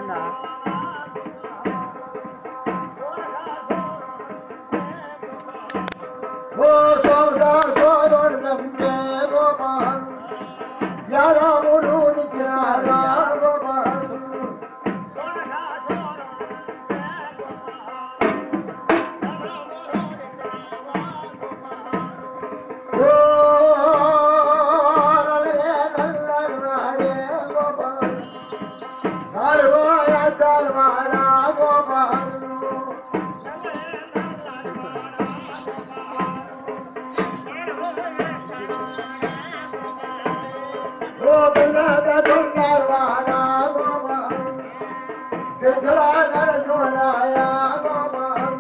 అన్నా ఓ సోదా సోదరుడంటే గోపాల్ యారాముడు నిచ్చినాడా గోపాల్ ఓ నల్లే నల్లనాడే గోపాల్ నాలుగో యాసాలు మాడా గోపాల్ గోపినాథ బంగారవాడ గోపాల్ పెసరా నరసింహరాయ గోపాల్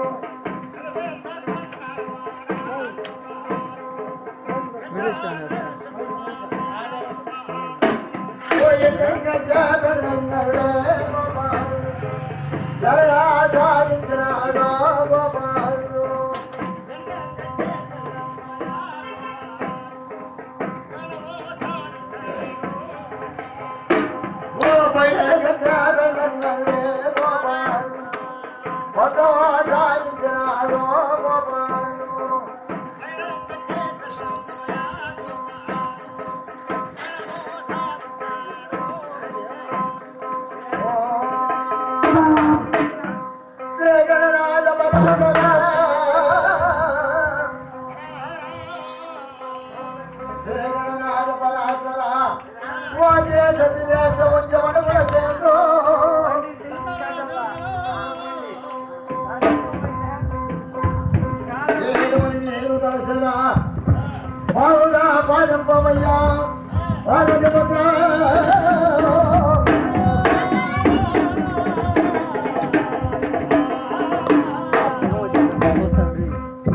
బాగుదా పాదం పోవయ్యా పార్వతి చిన్న వచ్చేసి చూస్తాను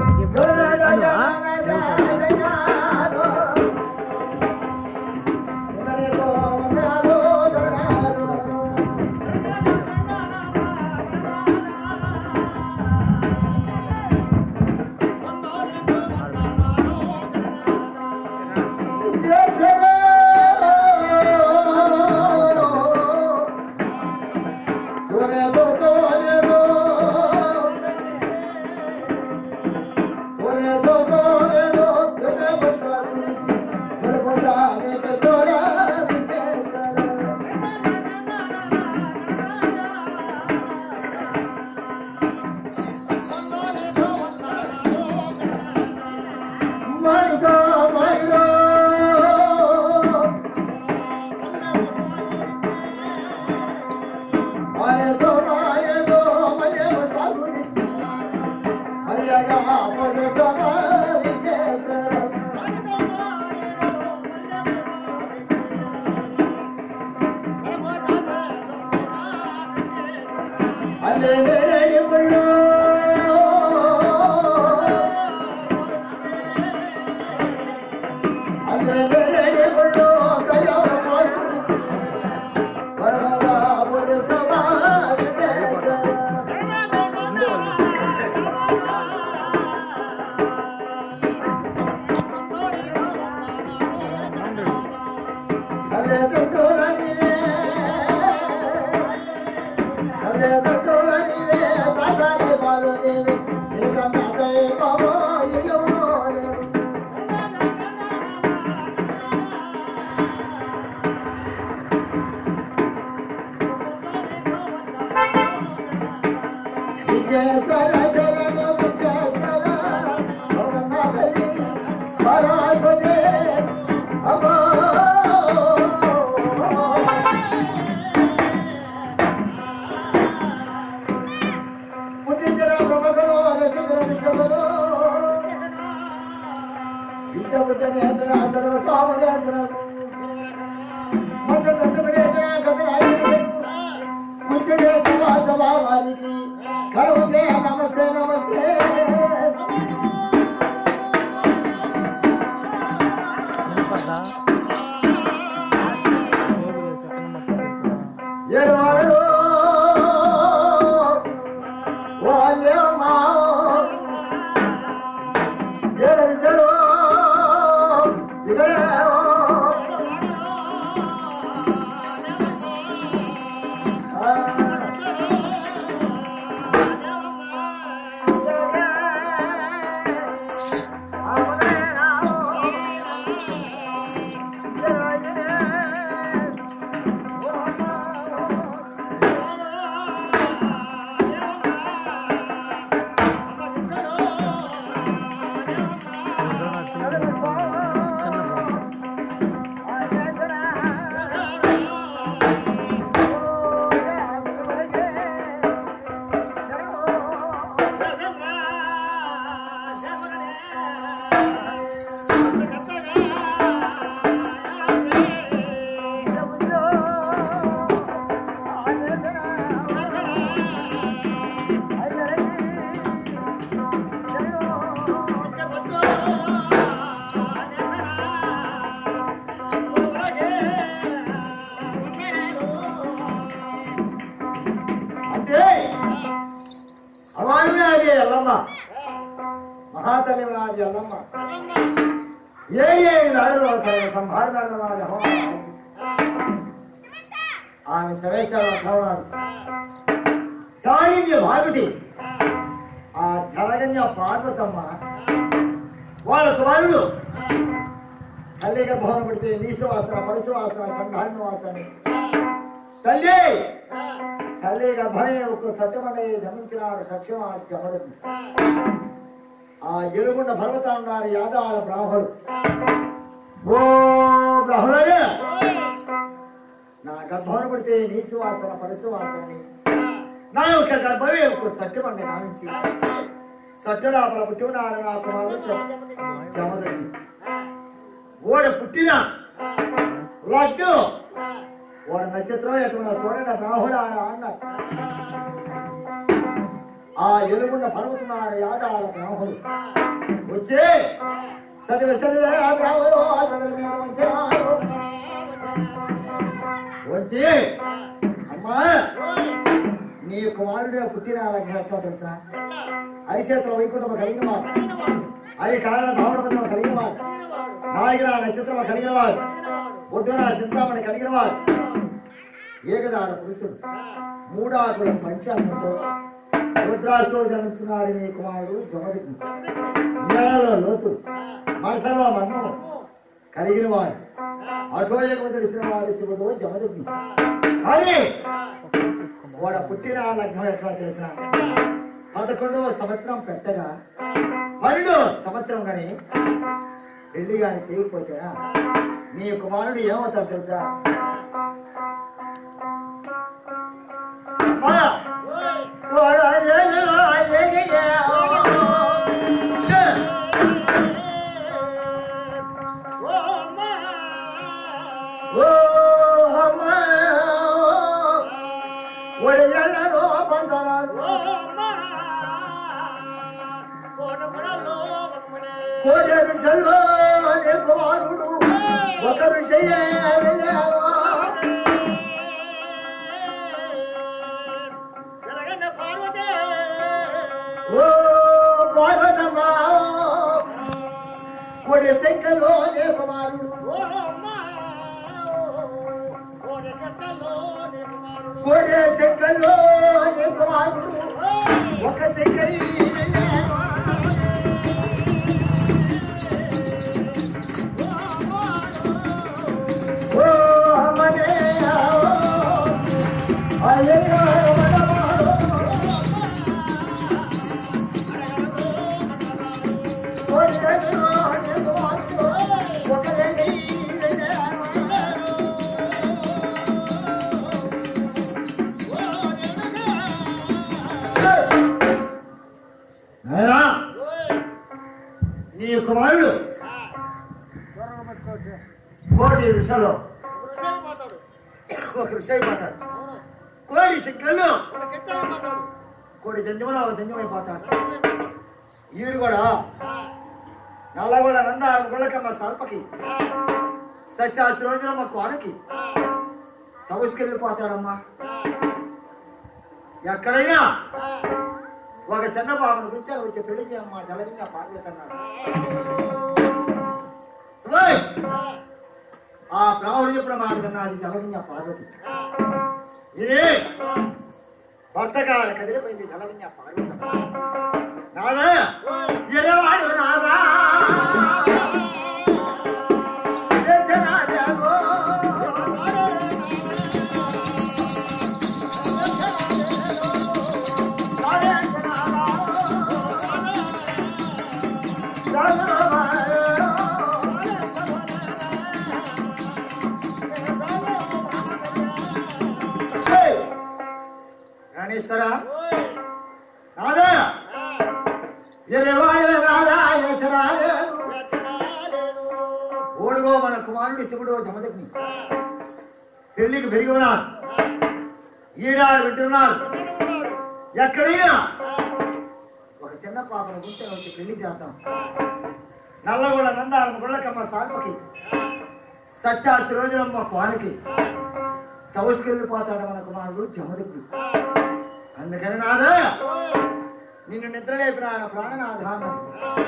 నమస్తే నమస్తే పడ్డా ఏడు వాడు వాళ్ళేమా ఏడు విద్యలు ఇదే ఆ మహాతల్లి నాది అల్లమ్మ ఏడు ఏడు నాడులో సంభారణ నాది అమ్మ ఆమె సవేచారం కావడాలు చాణిన్య భాగతి ఆ జలగన్య పార్వతమ్మ వాళ్ళ కుమారుడు తల్లిగా భవనం పెడితే నీసువాసన పరుశువాసన సంధాన వాసన తల్లి తల్లి గర్భమే ఒక సత్యమనే గమనించినాడు సత్యం ఆ జమరుడు ఆ ఎరుగుండ పర్వతాన్నారు యాదాల బ్రాహ్మణుడు ఓ బ్రాహ్మణుడే నా గర్భం పడితే నీసు వాసన పరసు వాసనని నా యొక్క గర్భమే ఒక సత్యమండి నామించి సత్యడాపల పుట్టినాడు నా కుమారుడు జమదగ్ని ఓడ పుట్టిన లడ్డు ఓడ నక్షత్రం ఎటువంటి చూడండి బ్రాహ్మణ అన్నారు ఆ ఎలుగుండ పర్వతనాడు యాదాల బ్రాహ్మణుడు వచ్చే చదివే చదివే ఆ బ్రాహ్మణుడు ఆ చదివి మీద వంచినాడు వచ్చి అమ్మా నీ కుమారుడే పుట్టిన ఎట్లా తెలుసా అరిచేతుల వైకుంఠం కలిగిన వాడు అది కారణ ధావణ కలిగిన వాడు నాయకుల నక్షత్రం కలిగిన వాడు ఒడ్డున చింతామణి కలిగిన వాడు ఏకదార పురుషుడు మూడాకుల పంచాంగంతో రుద్రాష్టో జన్మించున్నాడు నీ కుమారుడు జమదికి నెలలో లోతు మనసులో మన్నం కలిగిన వాడు అటోయకము తెలిసిన వాడు శివుడు జమదుగ్ని కానీ వాడ పుట్టిన లగ్నం ఎట్లా తెలిసిన పదకొండవ సంవత్సరం పెట్టగా పన్నెండు సంవత్సరం కానీ పెళ్లి గాని చేయకపోతే నీ కుమారుడు ఏమవుతాడు తెలుసా అమ్మా, వాడు అయ్యయ్యో, అయ్యయ్యో. ఓ అమ్మా, వాడు ఎల్లరో పంతనాడు కోటేరు చెల్లో నీ కుమారుడు ఒక విషయే వెళ్ళావా ఓ పార్వతమ్మా కొడి శంకలో నే కుమారుడు కొడి శంకలో నే కుమారుడు ఒక శంకై ఓ అమ్మనే అయ్యో నాయనా నీ కుమారుడు కోటి విషయంలో ఒక విషయం పోతాడు కోడి సిక్కల్లో కోడి జంజములో జంజమైపోతాడు ఈడు కూడా నల్లగొండ నంద గుళ్ళకమ్మ సర్పకి సత్యాసి రోజున మా కోనకి తవసుకెళ్ళిపోతాడమ్మా ఎక్కడైనా ఒక చిన్న బాబుని కూర్చొని వచ్చి పెళ్లి చేయమ్మా జలగిన పాటలు సుభాష్ ఆ బ్రాహ్మణుడు చెప్పిన మాట కన్నా అది జలగిన పార్వతి ఇదే భర్తగాడ కదిలిపోయింది జలగిన పార్వతి నాదా ఎరవాడు నాదా జనాజగో. రాణేశ్వర నాదా ఎరవాడు నాదా యచరాలేదు ఓడుగో మన కుమారుడి శివుడు జమదగ్ని పెళ్లికి పెరిగి ఉన్నాడు ఈడాడు వింటున్నాడు ఎక్కడైనా ఒక చిన్న పాపను కూర్చొని వచ్చి పెళ్లి చేద్దాం నల్లగొండ నందారం గుళ్ళకమ్మ సార్పకి సత్యాసి రోజులమ్మ కోనకి తవసుకెళ్ళిపోతాడు మన కుమారుడు జమదగ్ని అందుకని నాదా నిన్ను నిద్ర లేపిన ఆయన ప్రాణనాథ అన్నది.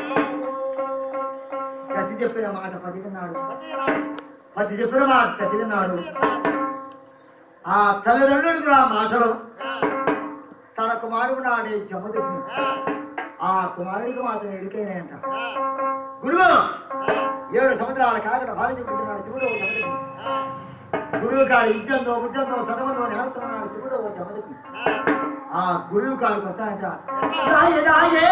సతి చెప్పిన మాట పది విన్నాడు పతి చెప్పిన మాట సతి విన్నాడు ఆ తల్లిదండ్రులకు ఆ మాటలు తన కుమారుడు నాడే జమదుని ఆ కుమారుడికి మాత్రం ఎరికైనాయంట గురువు ఏడు సముద్రాల కాకడ భార్య చెప్తున్నాడు శివుడు ఓ జమదుని గురువు కాడు ఇజ్జంతో ఉజ్జంతో సదమంతో నేస్తున్నాడు శివుడు ఓ జమదుని ఆ గురువు కాడికి వస్తాయంట దాయే దాయే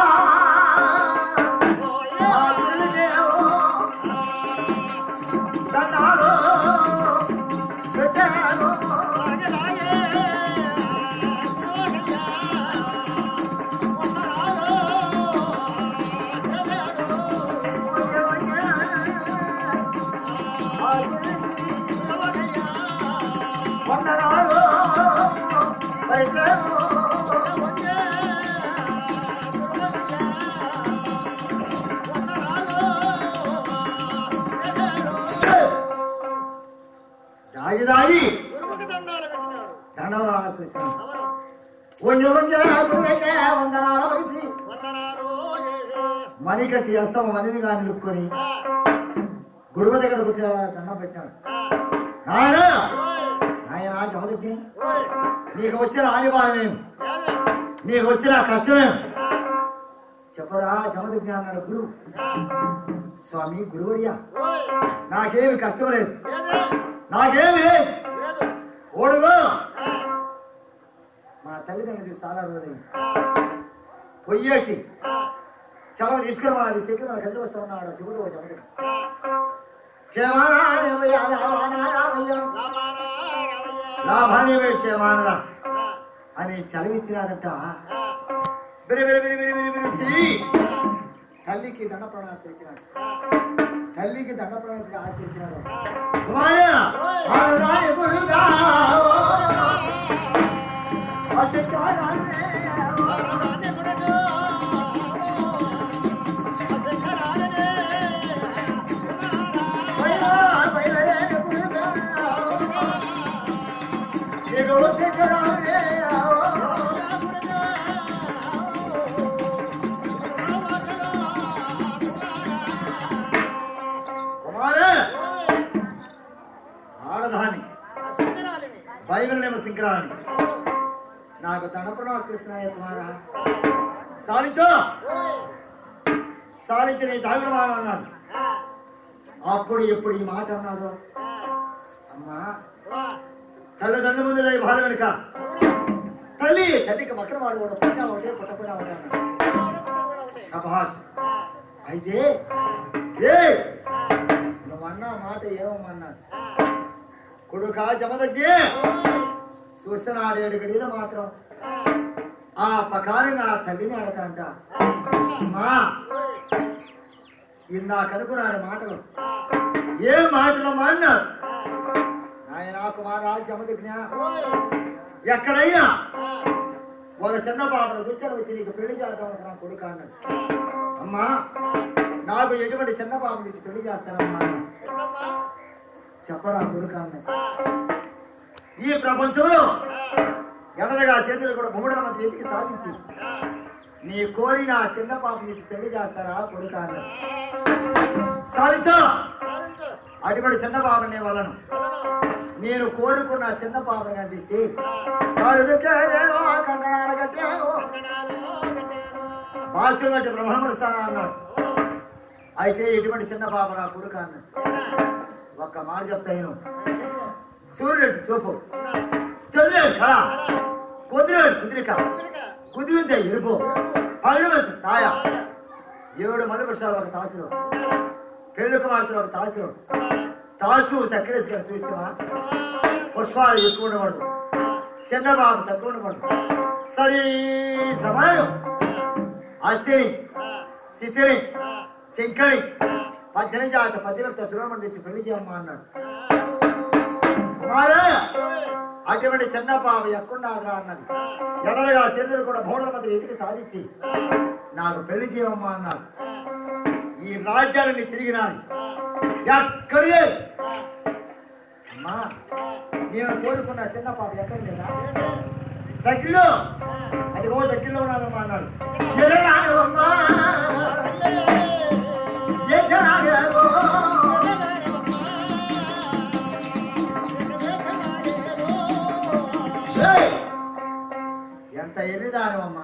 ఆ గురుదేవో దండాలు పెట్టాను వందనాలు పైసలు దాగి దాగి దండవ ఆశ్రయిస్తాను వంజ వంజ గురువైతే వందనాల వయసి మని కట్టి వేస్తాము మనిని కానీ లుక్కొని గురువు దగ్గరకు వచ్చి దండం పెట్టాడు నాయన నాయన జమదగ్ని నీకు వచ్చిన ఆనివారమేం నీకు వచ్చిన కష్టమేం చెప్పరా జమదగ్ని అన్నాడు గురువు స్వామి గురువర్య నాకేమి కష్టం లేదు నాకేమి లేదు ఓడుగో మా తల్లిదండ్రులు చాలా రోజులు పొయ్యేసి శవం తీసుకురా అది శక్తి మన కదిలి వస్తా ఉన్నాడు శివుడు జమదగ్ని క్షేమానారామయ్య లాభానారామయ్య లాభాన్ని క్షేమానరా అని చదివించినారంట బిరి బిరి బిరి బిరి బిరి బిరి చెయ్యి తల్లికి దండ ప్రాణం ఆశ్రయించినాడు తల్లికి దండ ప్రాణం ఆశ్రయించినాడు కుమారా, ఆడరా ఎప్పుడుగా? అశక్తారాన్నే. పైలా, పైలా ఎప్పుడుగా? ఎగువ శిఖరాన్నే. కుమారా, ఆడదాని బైబిల్ నేమ సింకరాని నాకు దండప్రణాస్ కృష్ణయ్య కుమారా సాధించు సాధించి నీ తాగుడు మాన అన్నాను అప్పుడు ఎప్పుడు ఈ మాట అన్నాదో అమ్మా తల్లిదండ్రుల ముందు దయ బాధ వెనుక తల్లి తండ్రికి మక్కన వాడు కూడా పుట్టినా ఒకటే పుట్టకుండా ఒకటే అన్నాడు శభాష్ అయితే ఏ నువ్వన్న మాట ఏమన్నాడు కొడుకా జమదగ్గి చూస్తున్నాడేడు గడిద మాత్రం ఆ పకారంగా ఆ తల్లిని అడగంట మా ఇందాక అనుకున్నాడు మాటలు ఏ మాటలమ్మా అన్నారు ఆయన కుమారా జమదగ్ఞ ఎక్కడైనా ఒక చిన్న పాపను కూర్చొని వచ్చి నీకు పెళ్లి చేద్దాం అనుకున్నా కొడుకు అన్నాడు అమ్మా నాకు ఎటువంటి చిన్న పాపను ఇచ్చి పెళ్లి చేస్తానమ్మా అన్నాడు. చెప్పరా కొడుకు అన్నాడు ఈ ప్రపంచంలో ఎడలగా సేతులు కూడా భూముల మధ్య వెతికి సాధించి నీ కోరిన ఆ చిన్న పాప నుంచి పెళ్లి చేస్తారా కొడుకు అన్నాడు సాధించా అటువంటి చిన్న పాపనే వలను నేను కోరుకున్న ఆ చిన్న పాపని కనిపిస్తే వాడు కట్టాను, ఆ కంకణాలు కట్టాను భాష్యం కట్టి బ్రహ్మణిస్తానా అన్నాడు అయితే ఇటువంటి చిన్న పాప నా కొడుకు అన్నాడు ఒక్క మాట చెప్తా నేను చూడలేదు చూపు చదిలేదు కళ కుదిరేడు కుదిరిక కుదిరింత ఎరుపు పన్నెండు సాయ ఏడు మల్లె పుష్పాలు ఒక తాసులో పెళ్లి కుమార్తెలు ఒక తాసులో తాసు తక్కిడేసుకొని చూస్తామా పుష్పాలు ఎక్కువ ఉండకూడదు చిన్న బాబు తక్కువ ఉండకూడదు సరి సమయం అస్థిని సిద్ధిని చెంకని పద్దెనిమిది జాత పద్దెనిమిది సుబ్రహ్మణ్యం తెచ్చి పెళ్లి చేయమ్మా అన్నాడు కుమారే అటువంటి చిన్న పాప ఎక్కడున్నారా అన్నది ఎడలుగా శరీరం కూడా భవనం మధ్య ఎదిగి సాధించి నాకు పెళ్లి చేయమ్మా అన్నాడు ఈ రాజ్యాలని తిరిగి నాది ఎక్కడే అమ్మా నేను కోరుకున్న చిన్న పాప ఎక్కడ లేదా దగ్గరలో అదిగో దగ్గరలో ఉన్నానమ్మా అన్నాడు ఎరగానవమ్మా ఎచ్చరాగో ఏయ్! ఎంత ఎర్రిదానవమ్మా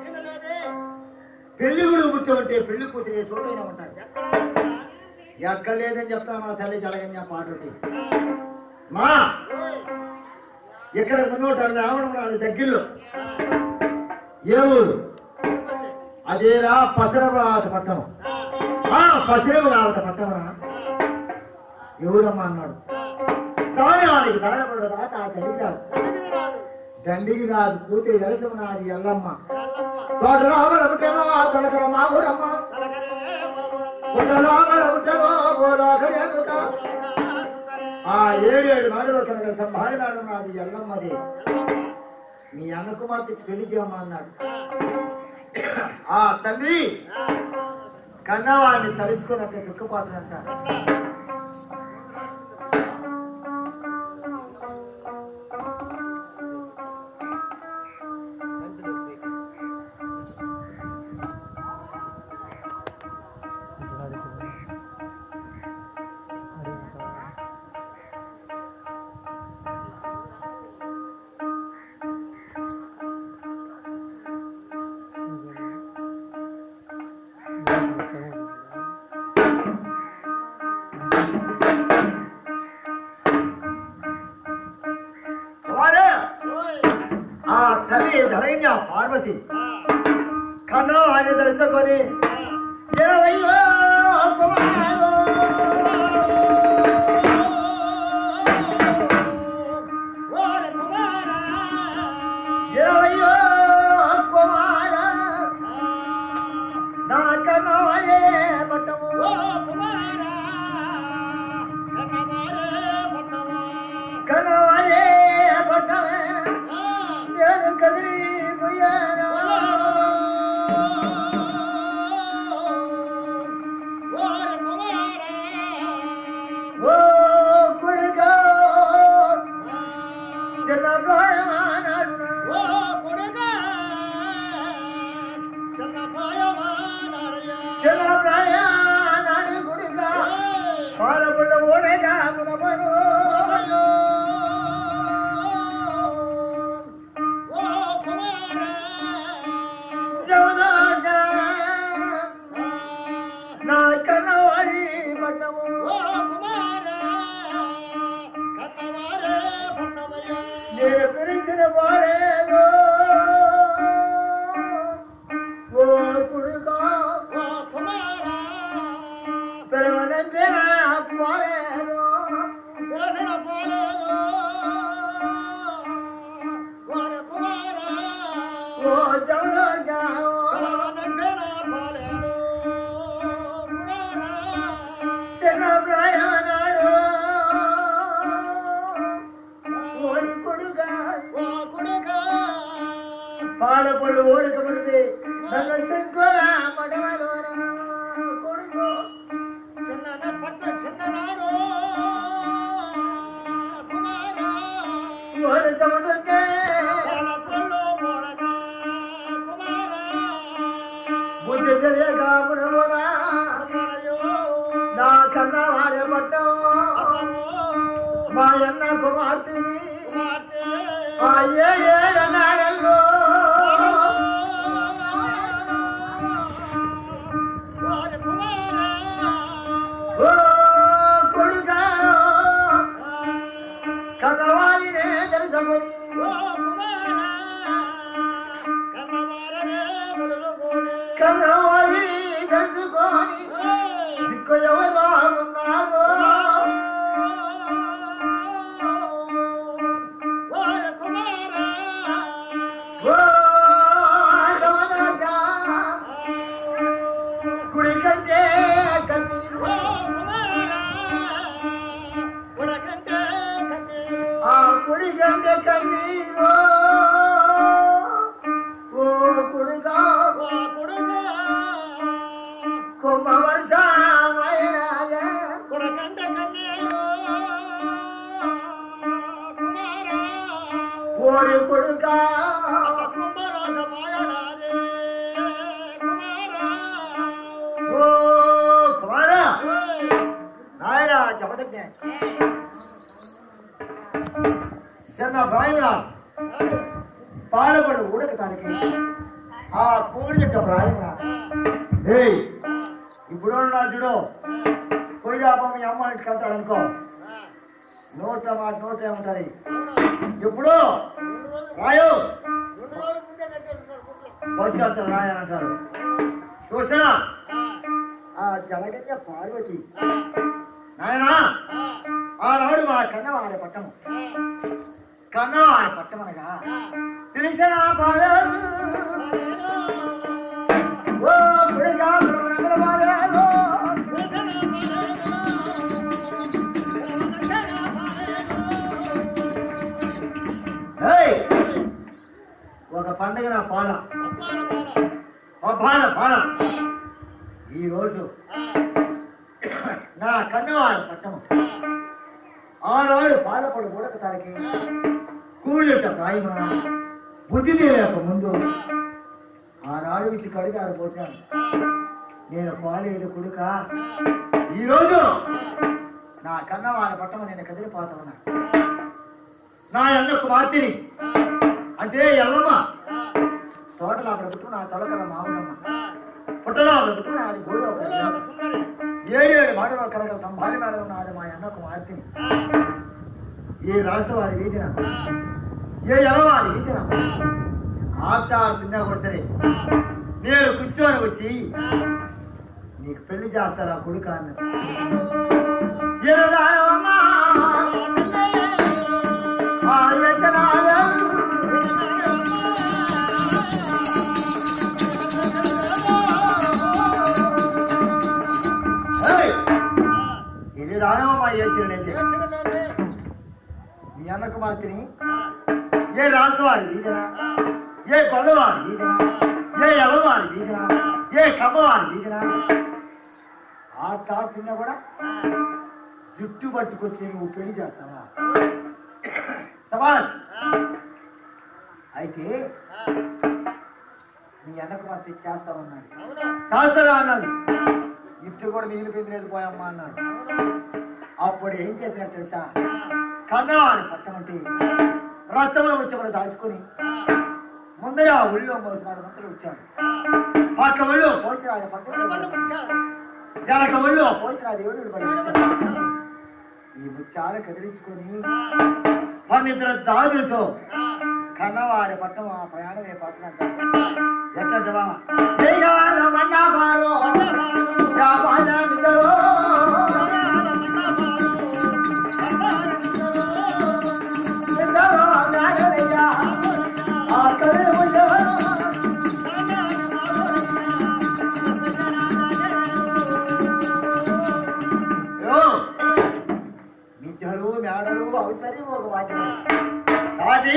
పెళ్లి గుడి ముట్టమంటే పెళ్లి కూతురు ఏ చోటైనా ఉంటాడు ఎక్కడ లేదని చెప్తా మన తల్లి జలగన్య పార్వతి మా ఇక్కడ మున్నోటారు రావడం దగ్గరలో ఏ ఊరు అదేరా పసరబాత పట్టణం ఆ పసరబాత పట్టణమా ఎవరమ్మా అన్నాడు దాయానికి దాయపడదా ఆ దండికి రాదు దండికి రాదు కూతురు వెలసమనాది ఎల్లమ్మ తోట రామల పుట్టనో తొలకర మా ఊరమ్మ పుట్ట రామల పుట్టనో పోలోకరేనుక ఆ ఏడు ఏడు నాడులో కనుక స్తంభాది నాడు నాది ఎల్లమ్మది మీ అన్న కుమార్తె ఇచ్చి పెళ్లి చేయమ్మా అన్నాడు ఆ తల్లి కన్నవాడిని తలుసుకున్నట్టే దుఃఖపాత్రంట వారే ఆ తల్లి ధైర్య పార్వతి కన్నవాడిని తలుసుకొని ఇరవయో కుమారు ఇరవయో కుమార నా కన్నవాడే పట్టము కన్నవాడే పట్టమేన నేను కదిలిపోయాను ఓ కొడుకా చిన్న ప్రాయమానాడు చిన్న ప్రాయనాడు కొడుకా పాలపుల్ల ఓడేగా మునపను జమదాగా నా కన్నవాడి పట్టము నేను పిలిచిన వారేదో ఓ కొడుకా పిలవనంటే నా కుమారేదో ఓ జమదాగా చిన్న ప్రాయమనాడు ఓరి కొడుకా పాలపళ్ళు ఓడిక మురిపి నన్ను శంకురా పడవలోన కొడుకు ఓరి జమదుర్గే బుద్ధి తెలియక మునముగా నా కన్నా వారే పట్టం మా అన్న కుమార్తెని ఆ ఏడేళ్ళ నాడల్లో ఓ కొడుకా కన్నవాడినే తెలుసమని కన్నవాడిని తెలుసుకొని దిక్కు ఎవరో ఉన్నారో ఓ సమదగా కుడి కంటే కన్నీరు ఆ కుడి కంటే కన్నీరు ఓ కుడిగా కొమ్మ వర్షమైనాగా ఓ ఓరి కొడుకా ఓ కుమారా నాయన జపదజ్ఞ చిన్న బ్రాహ్మణ పాలపడు ఉడకటానికి ఆ కూడిట బ్రాహ్మణ ఏయ్ ఇప్పుడు నా చూడు పోయిదాపా మీ అమ్మ ఇంటికి అంటారనుకో నోట మాట నోట ఏమంటారు ఎప్పుడు రాయు బస్సు అంటారు రాయని అంటారు చూసా ఆ జలగజ్ఞ పార్వతి నాయనా ఆనాడు మా కన్నవారి పట్టము కన్నవారి పట్టం అనగా పిలిచిన పాదాలు ఓ పుడిగా పురమరమర పాదాలు ఏయ్! ఒక పండుగ నా పాల ఆ బాల బాల ఈరోజు నా కన్నవారి పట్టము ఆనాడు పాలపడు ఉడకటానికి కూలిట ప్రాయమున బుద్ధి తీరక ముందు ఆనాడు ఇచ్చి కడిగారు పోసాను నేను పాలేడు కొడుక ఈరోజు నా కన్నవారి పట్టము నేను కదిలిపోతున్నా నా అన్న కుమార్తెని అంటే ఎల్లమ్మ తోటలో ప్రభుత్వం నా తొలకల మామూలమ్మ పుట్టలో ప్రభుత్వం నాది గోడు ఒక ఏడు ఏడు మాటలు కరగలుగుతాం భారీ మేడ ఉన్నది మా అన్న కుమార్తెని ఏ రాసవారి వీధిన ఏ ఎలవారి వీధిన ఆట ఆడుతున్నా కూడా సరే నేను కూర్చొని వచ్చి నీకు పెళ్లి చేస్తారా కొడుక అన్న ఎరదానవమ్మా, ఆ యచనాలు. ఏయ్, ఇది రానవమ్మా ఏచినైతే మీ అన్న కుమార్తెని ఏ రాసువారి వీధిన ఏ కొల్లవారి వీధిన ఏ ఎలవారి వీధిన ఏ కమ్మవారి వీధిన ఆట ఆడుతున్నా కూడా జుట్టు పట్టుకొచ్చి నువ్వు పెళ్లి చేస్తావా సవాల్ అయితే మీ అన్న కుమార్తె చేస్తామన్నాడు చేస్తారా అన్నాడు ఇటు కూడా మిగిలిపోయింది లేదు పోయమ్మా అన్నాడు అప్పుడు ఏం చేసినట్టు తెలుసా కన్నవారి పట్టమంటే రక్తంలో వచ్చి దాచుకొని ముందర ఆ ఊళ్ళో మోసినాడు మంత్రులు వచ్చాడు పక్క ఊళ్ళో పోసిరాజు పంతులు వెనక ఊళ్ళో పోసిరాజు ఏడు పడి వచ్చాడు ఈ ముత్యాలు కదిలించుకొని పన్నిద్దరు దాదులతో కన్నవారి పట్టం ఆ ప్రయాణమే పట్టణంట ఎట్టవా మిద్దరు మేడలు అవసరం ఒక వాక్యం కాబట్టి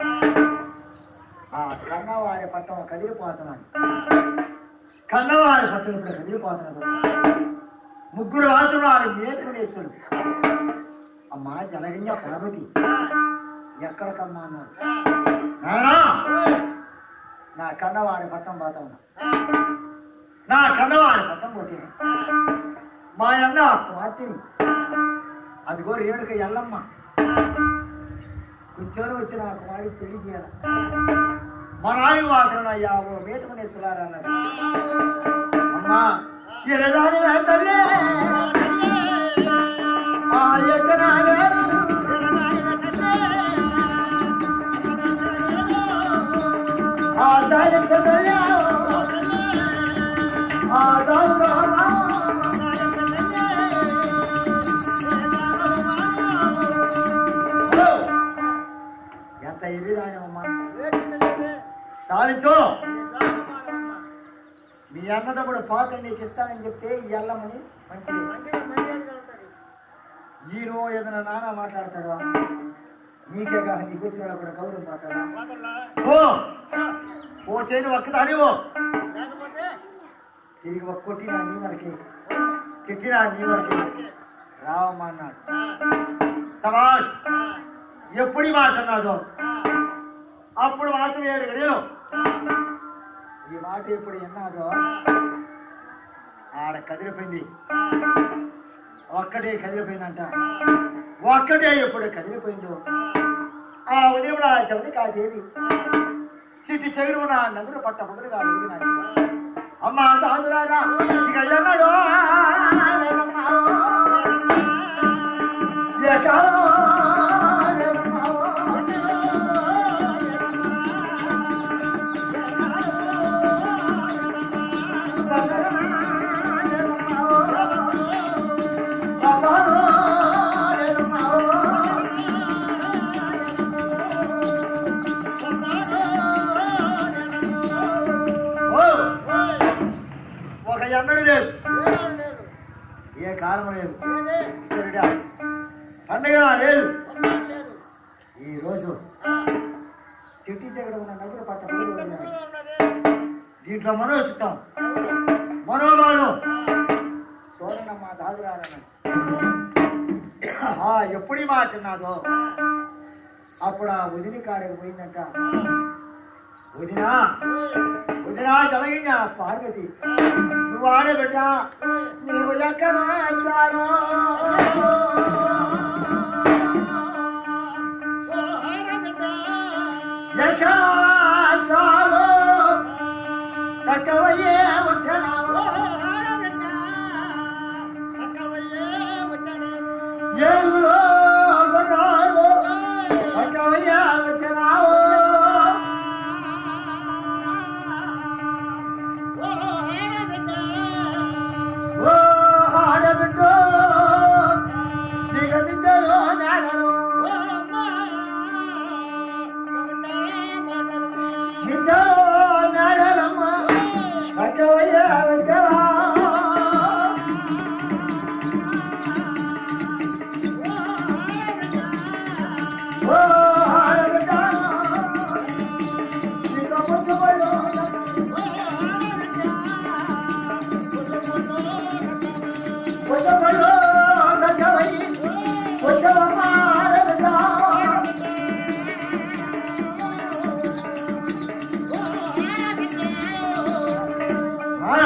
ఆ కన్నవారి పట్టం కదిలిపోతున్నాడు కన్నవారి పట్టం ఇప్పుడు కదిలిపోతున్నాడు ముగ్గురు వాసులు మేలుకునేస్తాడు అమ్మా జలగంజ పార్వతి ఎక్కడికమ్మా అన్నాడు నాయనా నా కన్నవారి పట్టం పోతా ఉన్నా నా కన్నవారి పట్టం పోతే మా అన్న కుమార్తెని అదిగో రేణుక ఎల్లమ్మ కూర్చొని వచ్చి నా కుమారుడికి పెళ్లి చేయాలి మా నాయన వాసన అయ్యా ఓ మేటుకునేసుకున్నాడు అన్నారు అమ్మా ఎరదాని తల్లి ఆ యజనాలే ఆ సాయం తల్లి ఆ దారు ఎంత ఎరిదానమ్మా సాధించు మీ అన్నదమ్ముడు పాత నీకు ఇస్తానని చెప్తే ఈ ఎల్లమని మంచిది ఈరో ఏదైనా నాన్న మాట్లాడతాడా నీకే కాక నీకు వచ్చిన కూడా గౌరవం పోతాడా ఓ ఓ చేయని ఒక్కదానివో తిరిగి ఒక్క కొట్టినా నీ వరకే తిట్టినా నీ వరకే రావమ్మా అన్నాడు సభాష్ ఎప్పుడు ఈ మాట అన్నాదో అప్పుడు మాత్రం ఏడు గడియలు ఈ మాట ఎప్పుడు విన్నాదో ఆడ కదిలిపోయింది ఒక్కటే కదిలిపోయిందంట ఒక్కటే ఎప్పుడు కదిలిపోయిందో ఆ వదిలిపుడు ఆ చెవది కాదేవి చిట్టి చెవిడు ఉన్న నదులు పట్ట మొదలుగా అడిగినాయి అమ్మ సాధురారా ఇక ఎన్నడో ఎక్కడో ఒక ఎన్నడు లేదు ఏ కారణం లేదు ఇద్దరుడా. పండగ లేదు ఈ రోజు చిట్టి చెగడ ఉన్న నదులు పట్ట పొదలు ఉన్నాయి. దీంట్లో మనోసితం మనోభావం సోదనమ్మ దాదురారన్న ఆ ఎప్పుడు ఈ మాట ఉన్నదో అప్పుడు ఆ వదిలి కాడకి పోయిందంట వదినా వదినా జరిగింది ఆ పార్వతి నువ్వు ఆడబిడ్డ నీవు ఎక్కడ ఆశారో ఎక్కడ ఆశారో తక్కువయ్యే వచ్చినావు ఎవరో బరాలు తక్కువయ్యే వచ్చినావు ఓ ఆడబిడ్డ నీకు మిద్దరు మేడలు మిద్దరు మేడలమ్మ తక్కువయ్యే వస్తావా ఓ ఆడబిడ్డ నీకు ముసుగులు ముసుగులు తక్కువయ్యి వస్తావమ్మ ఆడబిడ్డ ఆ,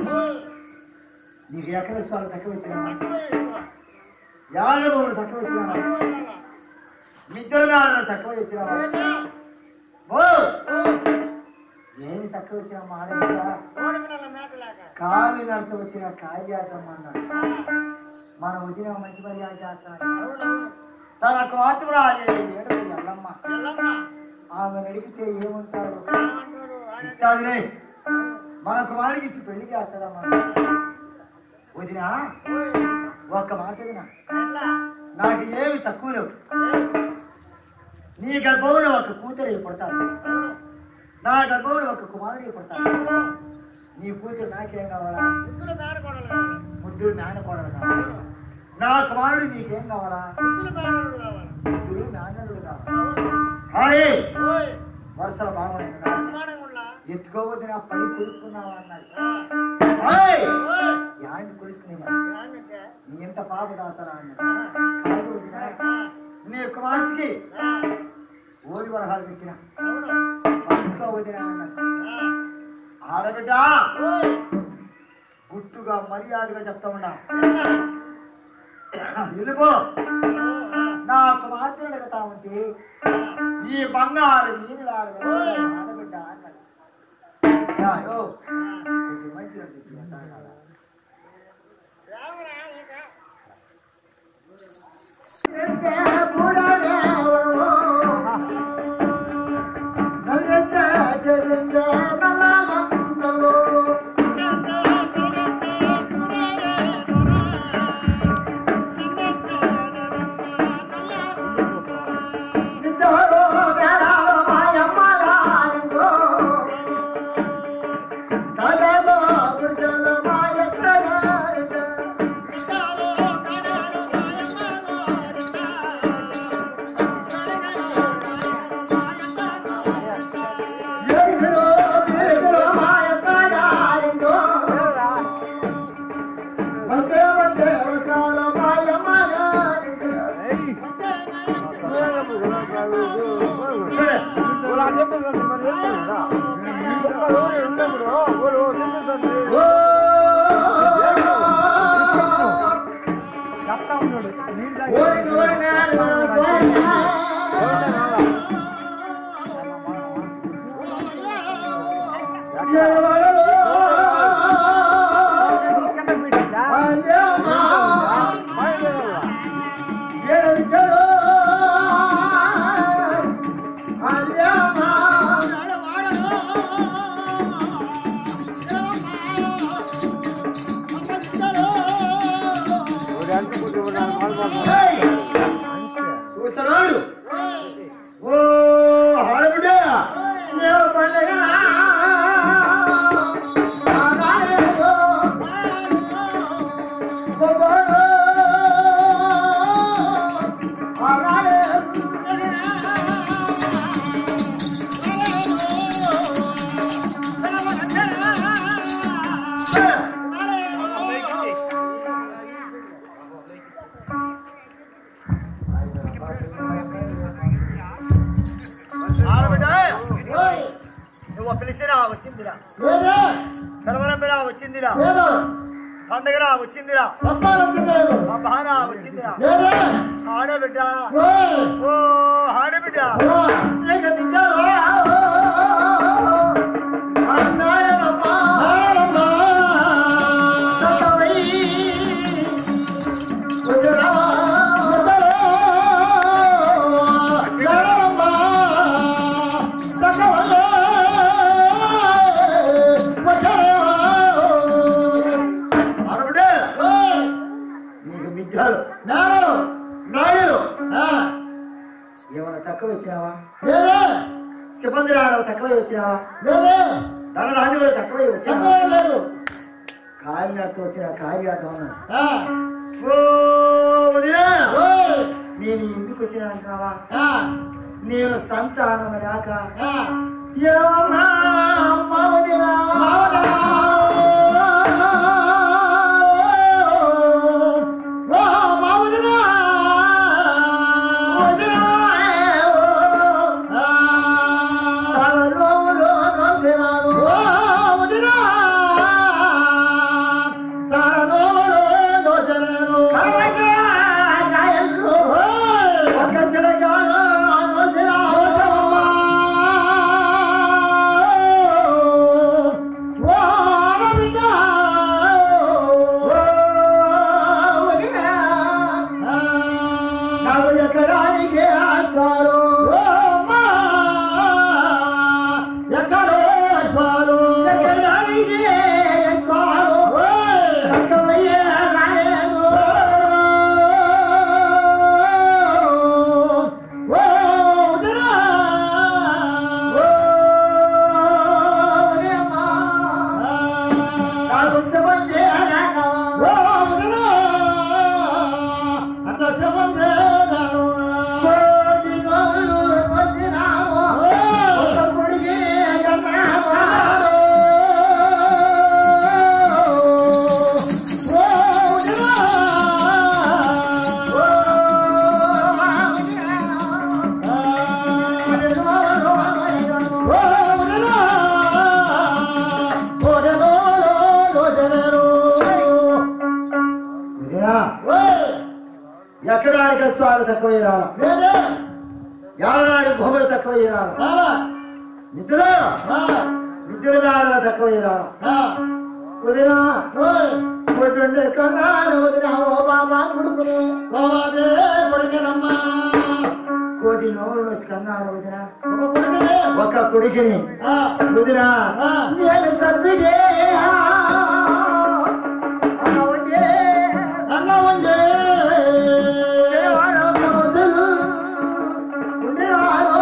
నీకు ఎక్కడ స్వాలు తక్కువ వచ్చినా యాళ్ళ భూములు తక్కువ వచ్చినా మిద్దరు మేడలు తక్కువ వచ్చినావా ఓ ఏమి తక్కువ వచ్చినా ఆడబిడ్డ కాలి నడత వచ్చిన కార్యాసం అన్నాడు మన వదిన మంచి మర్యాద చేస్తాను తనకు మాత్రం ఏడు ఎల్లమ్మ ఆమె అడిగితే ఏమంటారు ఇస్తాదిరే మన కుమారికి ఇచ్చి పెళ్లి చేస్తాడమ్మా వదినా ఒక్క మాట వదినా నాకు ఏమి తక్కువ లేవు నీ గర్భంలో ఒక కూతురు పుడతాను నా గర్భంలో ఒక కుమారుడు పుడతాను నీ కూతురు నాకేం కావాలా ముద్దులు మేనకోడలు కావాలి నా కుమారుడు నీకేం కావాలా ముద్దులు మేనలుడు కావాలి హాయ్ వరుసల బాగున్నాయి ఎత్తుకోవద్దు నా పని కొలుసుకున్నావా అన్నాడు హాయ్ యాంది కొలుసుకునేవా నీ ఎంత పాప దాసరా అన్నాడు కాదు వదినా. నీ కుమార్తెకి ఓడి వరహాలు తెచ్చిన పంచుకోవద్దునా అన్నాడు ఆడబిడ్డ గుట్టుగా మర్యాదగా చెప్తా ఉన్నా వెళ్ళిపో నా కుమార్తెను అడుగుతా ఉంటే ఈ బంగారు నీళ్ళు ఆడబిడ్డ అన్నాడు యా, యో. కొంచెం మంచిగా అనిపించింది, అంతా కాదా? ఎన్నే బుడదేవుడు, నన్ను చేసిందే నల్లమంటలు. నిద్దరు వేళాలు మాయమ్మలారిందో. తలలో గుడిసెలు మాయెత్తగారిసే. చెప్తా ఉన్నాడు నీళ్ళు తాగి ఓరి ఓరినాడు మన స్వామి. ఎడవడలో కిందకి పెట్టేసా? అల్యమా. ఎడవిచలో అల్యమా. ఏయ్! చూస్తున్నాడు ఓ ఆడబిడ్డ నేను పండగ ఆనాడేదో గొప్పదో ఆనాడే ఆడబిడ్డ నువ్వు పిలిచిరా వచ్చిందిరా కలవరంబిరా వచ్చిందిరా పండగరా వచ్చిందిరా అబ్బారా వచ్చిందిరా ఆడబిడ్డ ఓ ఆడబిడ్డ లేక బిడ్డరా ఆనాడనమ్మా సతవై వచ్చరా ఆడబిడ్డ నీకు బిడ్డలు నాయుడు ఏమైనా తక్కువ వచ్చినావా సిబ్బంది రావడం తక్కువ వచ్చినావా ధన ధాన్యులు తక్కువ వచ్చినావా కార్యార్థం వచ్చిన కార్యార్థం ఉన్నా ఓ వదినా నేను ఎందుకు వచ్చిన అంటున్నావా నేను సంతానం రాక ఏమమ్మా అమ్మ వదినా వదినా సర్వలోలో నోసినాను కర్మక నాయన్ను ఒక్క సిరగాను నోసినాను ఓ వదినా నాకు ఎక్కడానికి ఆచారు ఎక్కడానికి స్వారు తక్కువయ్యే రాలేదు ఓ వదినమ్మా నాకు సిబ్బంది రాక కోటి గోవులు వచ్చినావు ఒక కొడుకే కన్నావా ఓ వదినా ఓ ఎక్కడానికి స్వామి తక్కువ రాల ఎవరాడి భూములు తక్కువ రాల నిద్ర నిద్ర వేళ తక్కువ రాల వదినా కొట్టుండే కన్నా వదినా ఓ బాబా కొడుకును కోటి నోరు కన్నాను వదినా ఒక కొడుకుని వదినా నేను సభ్యుడే అన్న ఉండే చిన్నవాడు ఒక వదులు ఉండేవాడు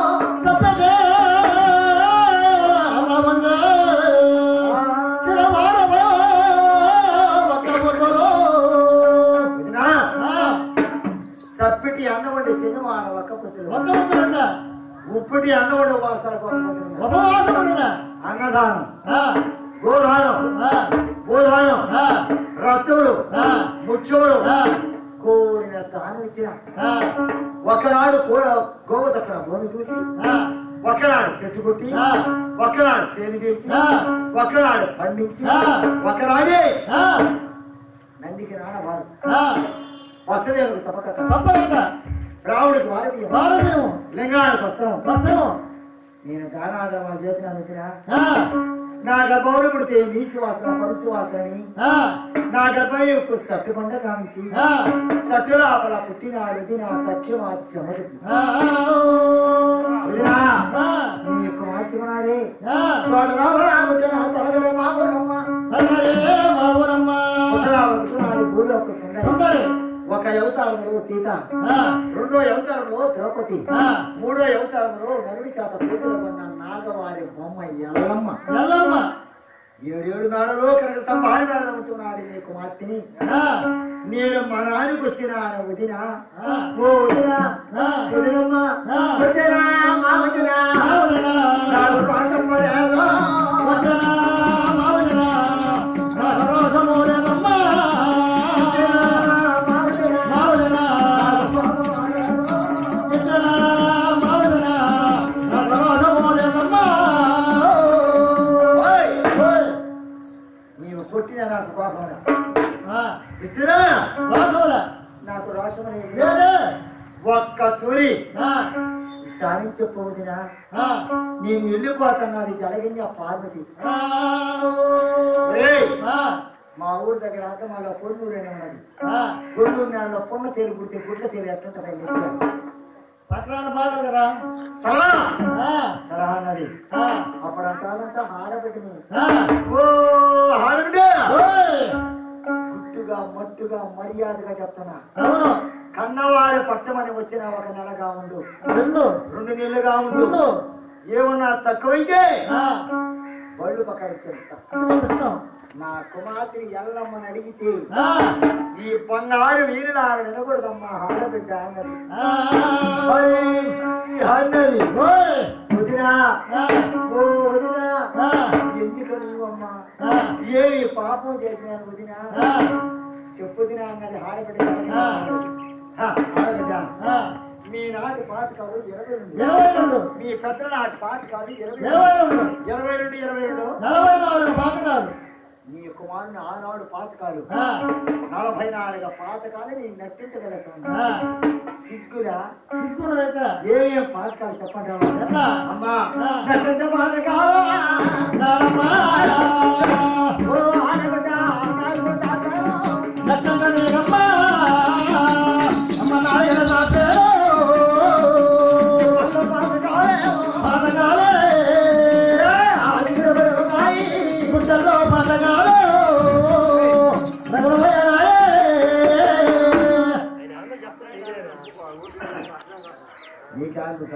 వదినా సప్పిటి అన్న వండి చిన్నవాడు ఒక్క పొద్దులు ఉప్పుటి అన్న వండి వాసాల అన్నదానం గోదానం గోదానం రక్తములు ముత్యములు కూడిన దానం ఇచ్చిన ఒకనాడు కో- గోవతక్కడ భూమి చూసి ఒకనాడు చెట్టు కొట్టి ఆ. ఒకనాడు చేను తీర్చి ఆ. ఒకనాడు పండించి ఆ. ఒకనాడే ఆ, నందికి నానవారు ఆ, వసుదేవులకు సపకట తప్పలేక రావుడికి వారవీయం వారమేమో లింగానికి వస్త్రం వస్తేమో నేను దానాధర్మాలు చేసినందుకున ఆ, నా గర్భంలో పుడితే నీసి వాసన పరుసు వాసనని ఆ, నా గర్భం యొక్క సట్టుకొండ కామించి ఆ, సట్టు లోపల పుట్టినాడు నా సత్యమాత్యమది ఆ, వదినా ఆ, నీ యొక్క మాత్యమనాదే ఆ, తోటగా పుట్టిన తలగలే మామూలమ్మ తనరే మావురమ్మ. పుట్టరా పుట్టినది భూమి ఒక సుందరి సుందరి. ఒక అవతారంలో సీత ఆ, రెండో అవతారంలో ద్రౌపది ఆ, మూడో అవతారంలో నరుడి చేత పూజలు కొన్న నాగవారి బొమ్మ ఎల్లమ్మ ఎల్లమ్మ. ఏడేడు మేడలో కనక స్తంభాని మేడలో ఉంచున్నాడు నీ కుమార్తెని ఆ, నేను మా నాన్నకి వచ్చిన వదిన ఆ, ఓ వదిన ఆ, వదినమ్మ ఆ. వదినా మా వదిన మావురమ్మ. నాకు రోషం పడేదా వదనా, మావురమ్మ. నా సరోజమూలమ్మ. మావురమ్మ. వదనా, మావురమ్మ. నా సరోజమూలమ్మ. ఓయ్! ఓయ్. నీవు కొట్టిన నాకు కోపం ఆ, తిట్టినా లోపల. నాకు రోషం లేదు లేదే. ఒక్క తూరి ఆ, స్థానం చెప్పవదినా ఆ, నేను వెళ్ళిపోతున్నది జలగిరి ఆ పార్వతి ఆ, ఏయ్! ఆ, మా ఊరు దగ్గర అంతా మాలో కొన్నూరు అని ఉన్నది ఆ. కొన్నూరు నెలలో పొన్న తేలి పుడితే గుడ్ల తేలి ఎట్లుంటది అని చెప్పారు పట్టణాన్ని బాగా కదా సరా ఆ, సరా అన్నది ఆ, అప్పుడు అంటారంట ఆడబిడ్డని ఆ. ఓ ఆడబిడ్డ ఓయ్. గుట్టుగా మట్టుగా మర్యాదగా చెప్తున్నా అవును కన్నవారి పట్టమని వచ్చిన ఒక నెలగా ఉండు రెండు రెండు నెలలుగా ఉండు రెండు ఏమన్నా తక్కువైతే ఆ, బళ్ళు పక్కన చేస్తా ఇది ఇష్టం. నా కుమార్తెని ఎల్లమ్మని అడిగితే ఆ, ఈ బంగారు వీరులాగా వినకూడదమ్మా ఆడబిడ్డ అన్నది ఆ, మరి అన్నది ఓయ్. వదినా ఆ, ఓ వదినా ఆ, ఎందుకని అమ్మా ఆ, ఏమి పాపం చేసినాను వదినా ఆ, చెప్పుదినా అన్నది ఆడబిడ్డ ఆ. హ, ఆడబిడ్డ ఆ. మీ నాటి పాత కాదు ఇరవై రెండు ఇరవై రెండు మీ పెద్దల నాటి పాత కాదు ఇరవై ఇరవై రెండు రెండు ఇరవై రెండు ఇరవై రెండు నలభై నాలుగు పాతకాలు నీ కుమారుని ఆనాడు పాతకాలు ఆ, నలభై నాలుగు పాతకాలు నీ నట్టింటి వెళతాను ఆ. సిగ్గురా ఇప్పుడు అయితే ఏమేం పాతకాలు చెప్పండి అమ్మా. ఎట్లా? అమ్మా ఆ. నట్టింటి పాతకాలు నడమా. ఓ ఆడబిడ్డ ఆనాడు తాతాలు. లక్ష్మణ నీరమ్మ. అమ్మ నాయన నా పేరు. వంద పాతకాలు. పాతకాలే. ఆది ఇరవై ఉన్నాయి. గుడ్డల్లో పాతకాలే. రఘువయ్యరాయే. నీ కాళ్ళు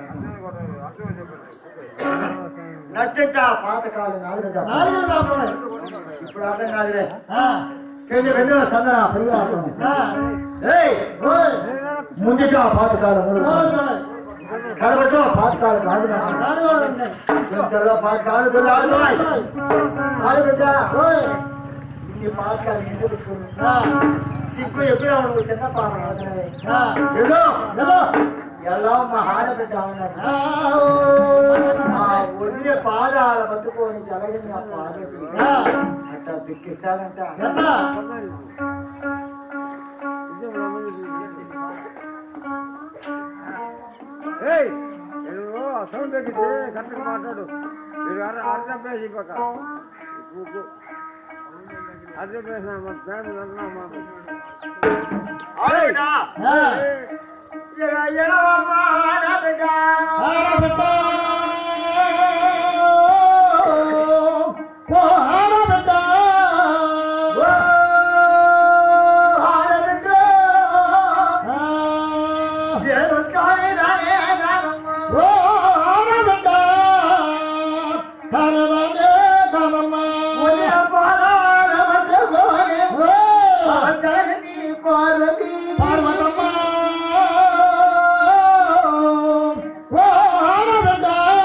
నచ్చట పాతకాలు నాలుగు చెప్పు. నాలుగు కాపురాయి. ఇప్పుడు అర్థం కాదులే ఆ, చెండి రెండవ సందన పెరుగు ఆడుతుంది. ఆ. ఏయ్ ఓయ్. ముందుట పాతకాలు మూడు కాపురాయి. కడబట్టు పాతకాలు కాదు నాలుగు ఉన్నాయి. చెంచల్లో పాతకాలు తెల్ల ఆడుతున్నాయి కాపురాయి. ఆడబిడ్డ ఓయ్. ఇన్ని పాతకాలు ఎందుకు పెట్టుకుని ఆ, సిగ్గు ఎప్పుడు నువ్వు చిన్న పాప ఆడుతున్నాయి ఆ. ఎల్లు ఎల్లో. ఎలా మా ఆడబిడ్డ అన్నది ఆ, ఓ. మా ఒడిన పాదాలు పట్టుకొని జలగిన ఆ పార్వతి ఆ. అట్లా దిక్కిస్తాదంట ఎట్లా? ఏయ్ నువ్వు సౌండ్ తగ్గితే కరెక్ట్గా మాట్లాడు మీరు అర్థం పేసి పక్క అర్థం పేసిన పేరు అన్నా ఆడబిడ్డ ఆ. ఇక ఎలవమ్మ ఆడబిడ్డ ఆడబిడ్డ. ఓ ఆడబిడ్డ. ఓ ఆడబిడ్డ ఆ. నేను కాని రానే రానమ్మ ఓ ఆడబిడ్డ. కనవనే కనమ్మ. ఉదయ పాదాల పట్టుకొని ఓ. ఆ జలగిని పార్వతి పార్వతమ్మ. ఓ ఆడబిడ్డ.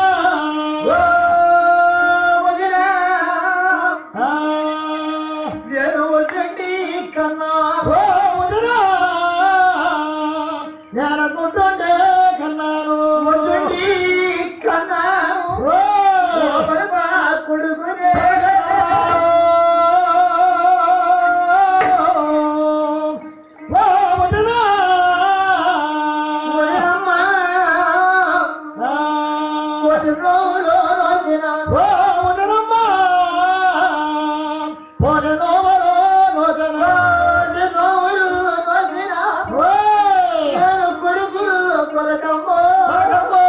నోవులో రోసినాను ఓ ఉండనమ్మా పోని నోవలో నోచన కోటి నోవులు రోసినాను ఓయ్ నేను కొడుకులు కొరకమ్మో పరమో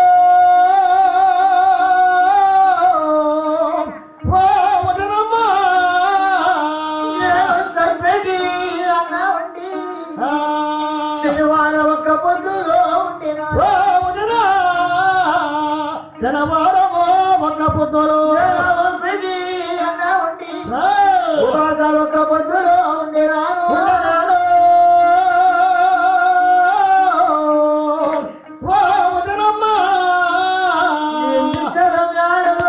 ఓ ఉండనమ్మా నేను సరిపెట్టి అన్న ఉండి ఆ శనివారం ఒక్క పొద్దులో ఉండినా ఓ ఉండనా జనవారమో ఒక పుత్రులు నేను పెట్టి అన్న ఉండి ఏయ్! ఉపాసాలు ఒక్క పొద్దులో ఉండినాను ఉండనాడు. ఓ ఉండనమ్మా నిమిత్తరం నాడులో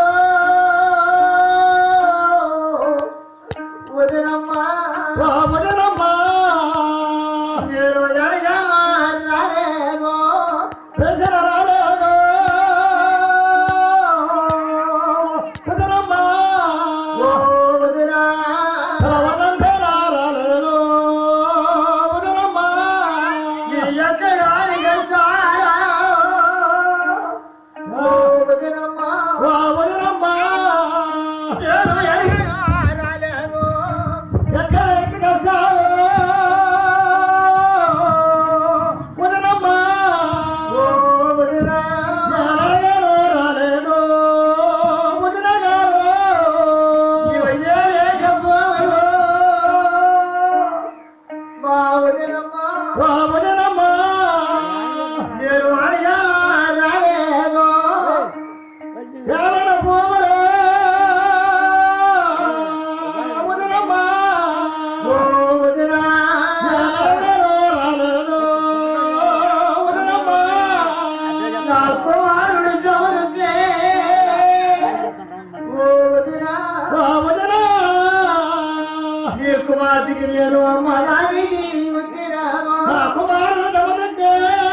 వదినమ్మా ఓ ఉండనమ్మా నేను ఎడగా రాలేను పెంచిన రాలేదు ఉండనమ్మా ఓ వదినా ప్రవదంతే రాలేదు ఉండనమ్మా నీ ఎక్కడానికి సారా ఓ వదినమ్మా ఓ ఉండనమ్మా నేను ఎడగా రాలేను ఎక్కడ ఎక్కడ సాగు ఉండనమ్మా ఓ వదినా రాలేదు రాలేదు ఉండనగారు నీవయ్యే లేకపోరు మా వదినమ్మా ఓ ఉండనమ్మా నేను అడగా రాలేను ఎక్కడ పోవలే ఉండనమ్మా ఓ వదినా రాలేదు రాలేదు ఉండనమ్మా నా కుమారుడు చదువుకే ఓ వదినా ఓ ఉండనా నీ కుమార్తెకి నేను అమ్మడానికి వచ్చినాను నా కుమారుడు ఎవరంటే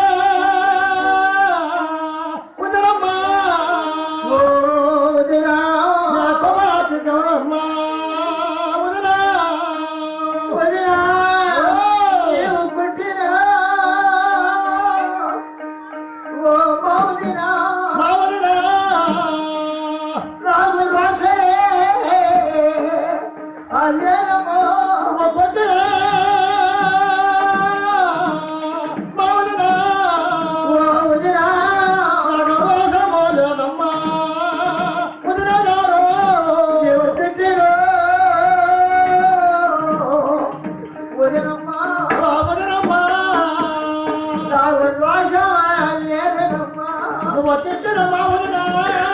ఉండనమ్మా ఓ వదినా నా కుమార్తె ఎవరమ్మా ఉండనా వదినా నీవు పుట్టిన ఓ మా వదినా మా వదినా రాము రాసే అల్లేనమ్మో ఓ పొద్దున మా వదినా ఓ వదినా నాకు మోసమో లేదమ్మా వదినా గారు నీవు తిట్టిన వదినమ్మా ఓ వదినమ్మా నాకు రోషం లేదమ్మా నువ్వు తిట్టిన మా వదినా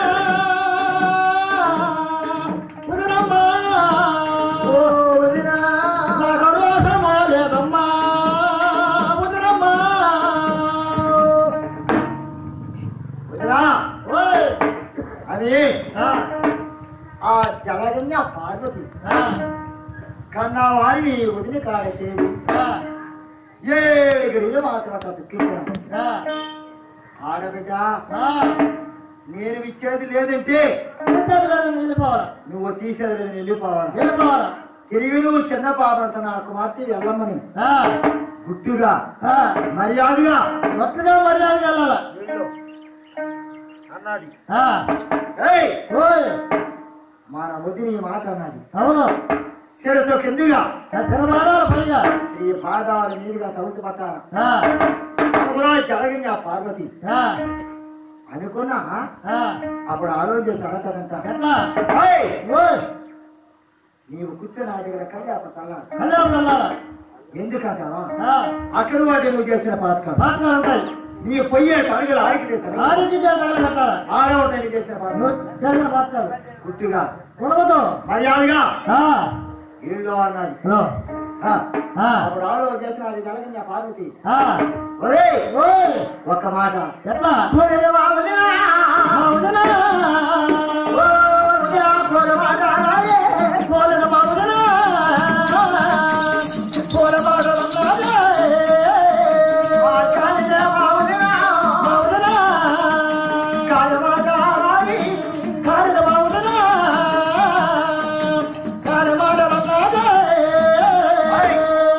వదినమ్మా ఓ వదినా నాకు రోషమో లేదమ్మా వదినమ్మా వదినా ఓయ్ అని ఆ, ఆ జలగన్య పార్వతి ఆ, కన్నా వారిని వదిన కాడ చేరి ఆ, ఏడు గడిలో మాత్రం అట్లా దుఃఖించాను ఆ, ఆడబిడ్డ ఆ. నేను ఇచ్చేది లేదంటే ఇంతటిదాన్ని నిలిపోవాలా నువ్వు తీసేది లేదు వెళ్ళిపోవాలి నిలిపోవాలా తిరిగి నువ్వు చిన్న పాపడుతున్న నా కుమార్తె వెళ్ళమ్మని ఆ, గుట్టుగా ఆ. మర్యాదగా గట్టిగా మర్యాదకి వెళ్ళాలా వెళ్ళు అన్నది ఆ, ఏయ్ ఓయ్ మన వదిన ఈ మాట అన్నది అవును శిరసు కిందిగా తినబాదాల పైగా శ్రీ పాదాల మీదుగా తలసి పట్టాను ఆ, అనుకున్నా జలగన్య పార్వతి ఆ, అనుకున్నా ఆ. అప్పుడు ఆలోచన చేసి అడగదంట ఎట్లా ఏయ్ ఓయ్ నీవు కూర్చొని నా దగ్గర కళ్ళి అప్ప సల్లా కళ్యాణం వెళ్ళాలా ఎందుకంటావా ఆ, అక్కడ వాటి నువ్వు చేసిన పాతకాలు పాటలు ఉంటాయి నీ పొయ్యే అడుగులు ఆరికిటేస్తాను ఆరోగ్య తగల పెట్టాలా ఆడ ఉంటాయి నువ్వు చేసిన పాతకాలు నువ్వు చేసిన పాటలు గుర్తుగా ఉడకదు మర్యాదగా ఆ, ఇల్లు అన్నది ఓ, ఆ, ఆ, అప్పుడు ఆలోచన చేసిన అది కలగని పార్వతి ఆ. ఒరేయ్ ఓయ్ ఒక్క మాట ఎట్లా పోలేదేవా వదినా? మా వదినా. ఓ వదినా, పోలే మాట అనాలే. పోలేదు మా వదినా. పోలే మాట అనాలే. ఆ కాలిదేవా వదినా? మా వదినా. కాలి మాట అనాలి. కాలిద మా వదినా. కాలి మాటలు అన్నాదే.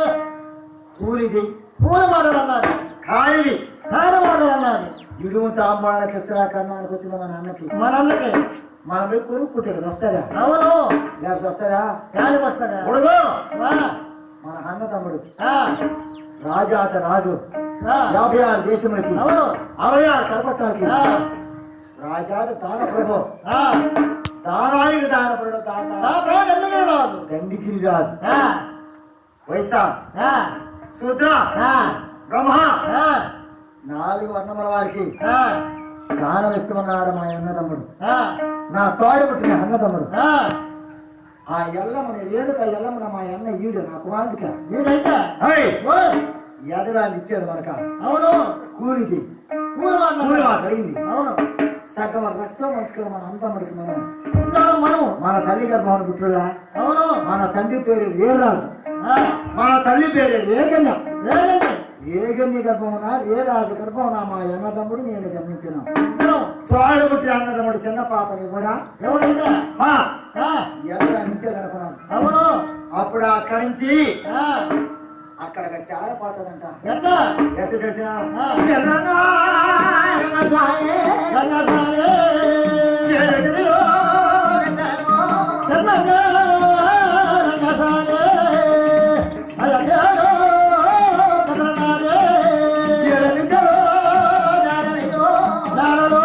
కూలిది పూల మాటలు అన్నది కాలిది కాలి మాటలు అన్నది ఇడుముతా తాంబాళ్ళకి ఇస్తారా కన్నానికి వచ్చింది మన అన్నకి మనందరికి మన మీద కొనుక్కుంటే కదా వస్తారా అవును లేకపోతే వస్తారా గాలికి వస్తారా ఉడదు ఆ, మన అన్న తమ్ముడు ఆ, రాజాత రాజు ఆ, యాభై ఆరు దేశములకి అవును అరవై ఆరు కలపట్టాలకి ఆ, రాజాత దాన ప్రభు ఆ, దానానికి దానపడు దాత ఆ పేరు ఎందుకు రాదు దండిగిరి రాజు ఆ, వైసా ఆ, శూద్ర ఆ, బ్రహ్మ ఆ, నాలుగు వర్ణముల వారికి ఆ, దానం ఇస్తామన్నాడు మా అన్న తమ్ముడు ఆ, నా తోడు పుట్టిన అన్న తమ్ముడు ఆ, ఆ ఎల్లమ్మని రేణుక ఎల్లమ్మన మా అన్న ఈడు నా కుమారుడిక వీడైతే హై! ఓయ్, ఎదరాన్ని ఇచ్చేది మనక అవును కూలికి కూలి వాళ్ళు కూలి మాట అడిగింది అవును సగం రక్తం మంచుకుని మన అంతమ్మడికి మనం ఉంటాం మనం మన తల్లి గర్భాన్ని పుట్టుడా అవును మన తండ్రి పేరు వీరరాజు ఆ, మన తల్లి పేరు రేగన్న లేదండి రేగన్ని గర్భమున రేరాజు గర్భమున మా అన్న తమ్ముడు నేను గమనించిన ఇద్దరం తోడు పుట్టిన అన్న తమ్ముడు చిన్న పాపని కూడా ఎవరైతే ఆ, ఆ, ఎదరాన్ని ఇచ్చేదనుకున్నాను అవును అప్పుడు అక్కడి నుంచి ఆ, అక్కడ చారపోతుందంట ఎట్లా ఎట్టు తెలిసినా ఆ. జననా సాయే రంగసాయే, జగదిలో వెంటనో. చెన్నకే రంగసాయే, అలకేలో కదలనాయే, జగదిలో జాననిలో నాడలో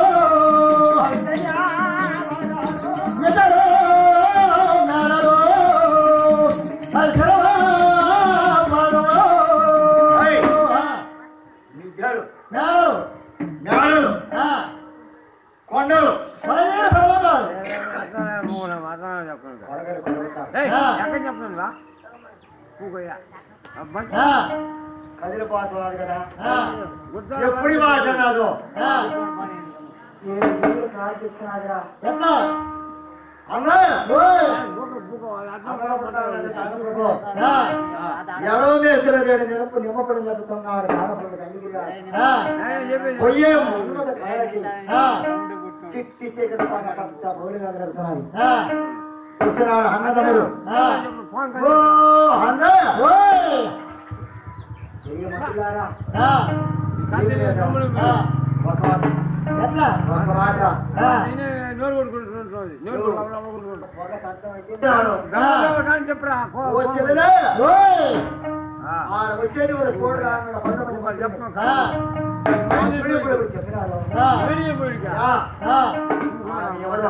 ఎదలో నాడలో పరిసరమా మాడలో. హై! ఆ, మిద్దెలు నాడు మేడలు ఆ, కొండలు పదిహేను పర్వతాలు చెప్పండి కొరగలు కొరగతారు ఎక్కడ చెప్తాను రా పూకయ్య అబ్బాయి ఆ, కదిలిపోతున్నారు కదా ఆ, ఎప్పుడు మాట నాదు ఆ, ఏడు ఏళ్ళు ప్రార్థిస్తున్నాదిరా ఎట్లా అన్న ఓయ్ అన్నలో పుట్టాలంటే కాదనుకో. ఆ, ఎడవ మేసిన దేడు నిలుపు నిమ్మపడి చెబుతున్నాడు కానపడి కండిగిరా ఆ, పొయ్యే ఉన్నత కాయలకి ఆ, చిట్టి చీకటి పక్క పట్ట బౌలిగా వెళ్తున్నారు ఆ, చూసినాడు అన్నదమ్ముడు ఆ, ఓ అన్న ఓయ్ ఏ మనుషులారా ఆ, ఏమీ లేదా? ఆ, ఒక మాట ఎట్లా ఒక మాట ఆ, నోరు కొట్టుకుంటుంది నోరు కొట్టుకుంటుంది వాళ్ళకి అర్థమైతే ఇన్నాడు. చెప్పరా ఓ చెల్లెలే ఓయ్ ఆడ వచ్చేది ఒక చూడరా అన్నాడు పండు మంది మంది. చెప్తున్నా ఆ, ఇప్పుడు ఇప్పుడు ఇప్పుడు చెప్పినాడు ఆ, ఆ, ఆ, ఆయన ఎవరో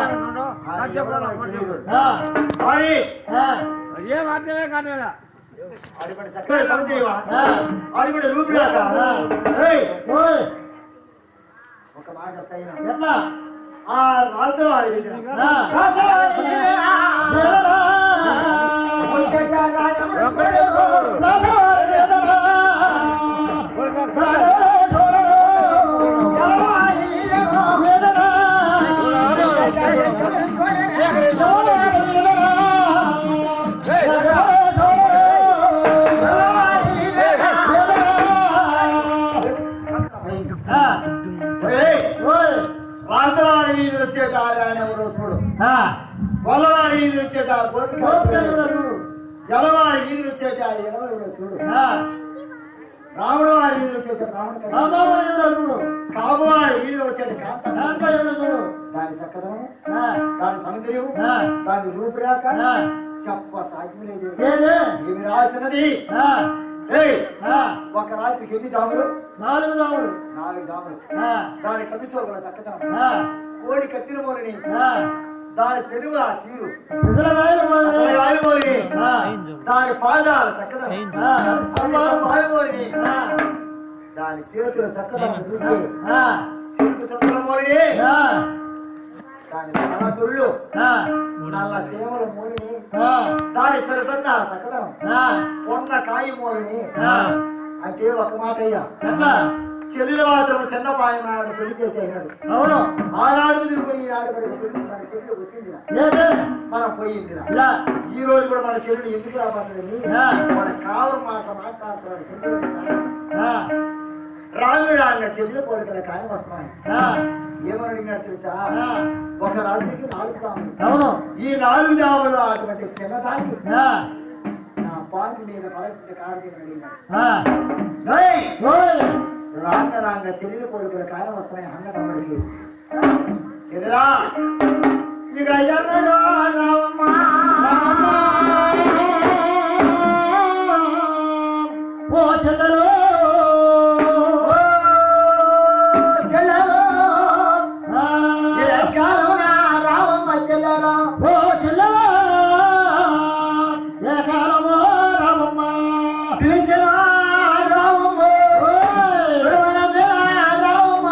ఆ, మరి ఆ, ఏం అర్థమే కాదు ఆడిపడి చక్కగా సముద్రీవా ఆ, ఆడిపడి రూపిరాక ఏయ్ ఓయ్ ఒక మాట చెప్తాయినా ఎట్లా ఆ రాసవారి దగ్గర ఆ. రాసవారి ఎడలా, వచ్చేటా రాజమ్మ నాలో ఎడలా, నాలో తోడలో, జలవారి వీరమో. ఎడలా, ఏయ్, రాసవారి వీధి వచ్చేట రాయణములో చూడు గొల్లవారి వీధి వచ్చేట గోపికాసుడు జలవారి వీధి వచ్చేట ఎనవలో చూడు రాముడు వారి వీధి వచ్చేట రాముడు కాబోవారి వీధి వచ్చేట కాంత దాని చక్కదనం దాని సౌందర్యం దాని రూపురేఖ చెప్ప సాధ్యం లేదు ఏమి రాసినది ఏయ్ ఒక రాత్రికి ఎన్ని జాములు నాలుగు రాముడు నాలుగు జాములు దాని కవిసోగుల చక్కదనం కోడి కత్తిన మూలని దాని పెదవుల తీరు అసలు ఆయిల్ మూలని దాని పాదాల చక్కదనం పాలు మూలని దాని చేతుల చక్కదనం చూస్తే చెరుకు చుట్టల మూలని దాని తలకుళ్ళు నల్ల సేవల మూలని దాని సరసన్న చక్కదనం కొన్న కాయ మూలని అంటే ఒక మాట అయ్యా చెల్లెల మాత్రం చిన్నపాయం నాడు పెళ్లి చేసేనాడు అవును ఆనాడు తిరుగుని ఈనాడు మరి పెళ్లి మన చెట్లు వచ్చిందిరా ఏదే మనం పోయిందిరా ఇలా ఈ రోజు కూడా మన చెల్లిని ఎందుకు రాబోతుందని ఆ. మన కావడం మాట మాట్లాడుతున్నాడు ఆ, రాంగు రాంగ చెల్లి పోలికల ఖాయం వస్తున్నాయి ఆ, ఏమని అడిగినాడు తెలుసా ఆ, ఒక రాత్రికి నాలుగు జాములు అవును ఈ నాలుగు జాములు అటువంటి చిన్నదాన్ని ఆ, నా పాలు మీద పడకుండా కారణం అడిగినాడు ఆ, ఏయ్! ఓయ్ రాంగ రాంగ చెల్లెలు కోరికల కాలం వస్తున్నాయి అన్న తమ్ముడికి చెల్లెలా ఇక ఎన్నడో రావమ్మా ఓ చెల్లెలు ఓ చెల్లెలో ఆ, ఏ కాలం రావమ్మ చెల్లెలో ఓ చెల్లెలు ఏ కాలమో రామమ్మ పిలిచిన రావమ్మ ఓయ్, పిలవనమే రావమ్మ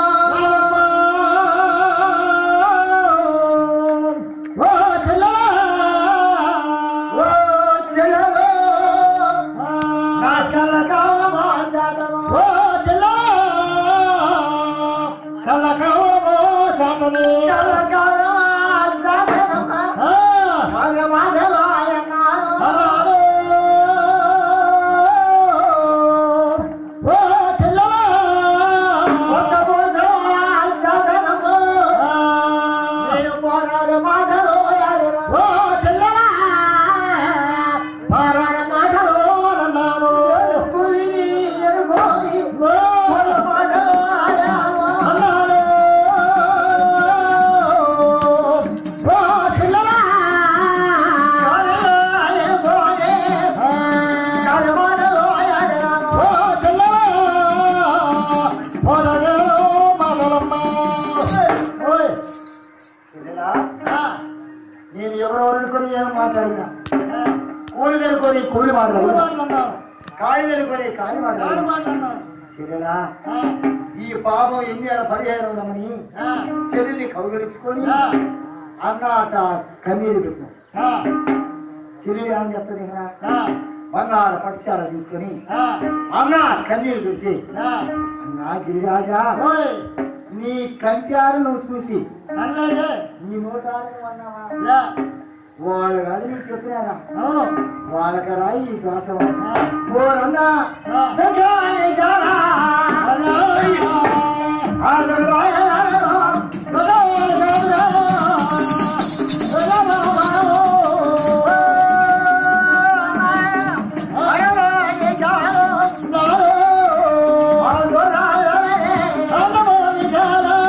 రామమ్మ. ఓ చెల్లెలు ఓ చెల్లెలో ఆ, నా కళ్ళ కావమా శాతమా ఓ చెల్లెలు కళ్ళకవో శాతమే. కళ్ళ కావమా శాతమా ఆ, కాగమాగలో ఆయన్నాను అలాగే. ఓ చెల్లెలు ఒక్క పోసమా శాతమా ఆ, నేను పోరాడు మాటలు ఆడను ఓ చెల్లెలా పారాడ మాటలు అన్నాను పులి ఎరుగోని ఓ పొల మాటలు ఆడావా అన్నాను ఓ చెల్లెలా కాగమాగలో పోనే ఆ, కాగమాగలో ఆడను ఓ చెల్లెలా పొలగో మాటలమ్మ ఓయ్ చెల్లెలా, ఆ, నేను ఎవరో అనుకుని ఏం మాట్లాడినా ఆ, కూలి అనుకొని కూలి ఎవరు మాట్లాడినా మాట్లాడినావు? కాయలు అనుకొని కాయ ఎవరు మాట్లాడినా మాట్లాడినావు? చెల్లెలా ఆ, ఈ పాపం ఎన్ని ఏళ్ళ పరిహారం ఉందని ఆ, చెల్లెల్ని కౌగలించుకొని ఆ, అన్న అట కన్నీరు పెట్టిన ఆ, చెల్లెలు ఏమని చెప్తుంది ఇంకా ఆ, బంగారు పట్టుశాల తీసుకొని ఆ, అన్న కన్నీరు చూసి ఆ. అన్నా గిరిరాజా ఓయ్, నీ కంటారు నువ్వు చూసి అన్నయ్యే, నీ నోటారు నువ్వు అన్నావా యా, వాళ్ళు కాదు నీకు చెప్పినారా అవును, వాళ్ళకి రాయి ఈ దోషం ఆ, ఓరన్నా ఆ. దగ్గాని గారా. అలా, ఆ దగ్గరాయా. గదా, గదా, గదా, అగరాయి గారా. నాలో, ఆ దొరాయా. అన్నమోని గాలా,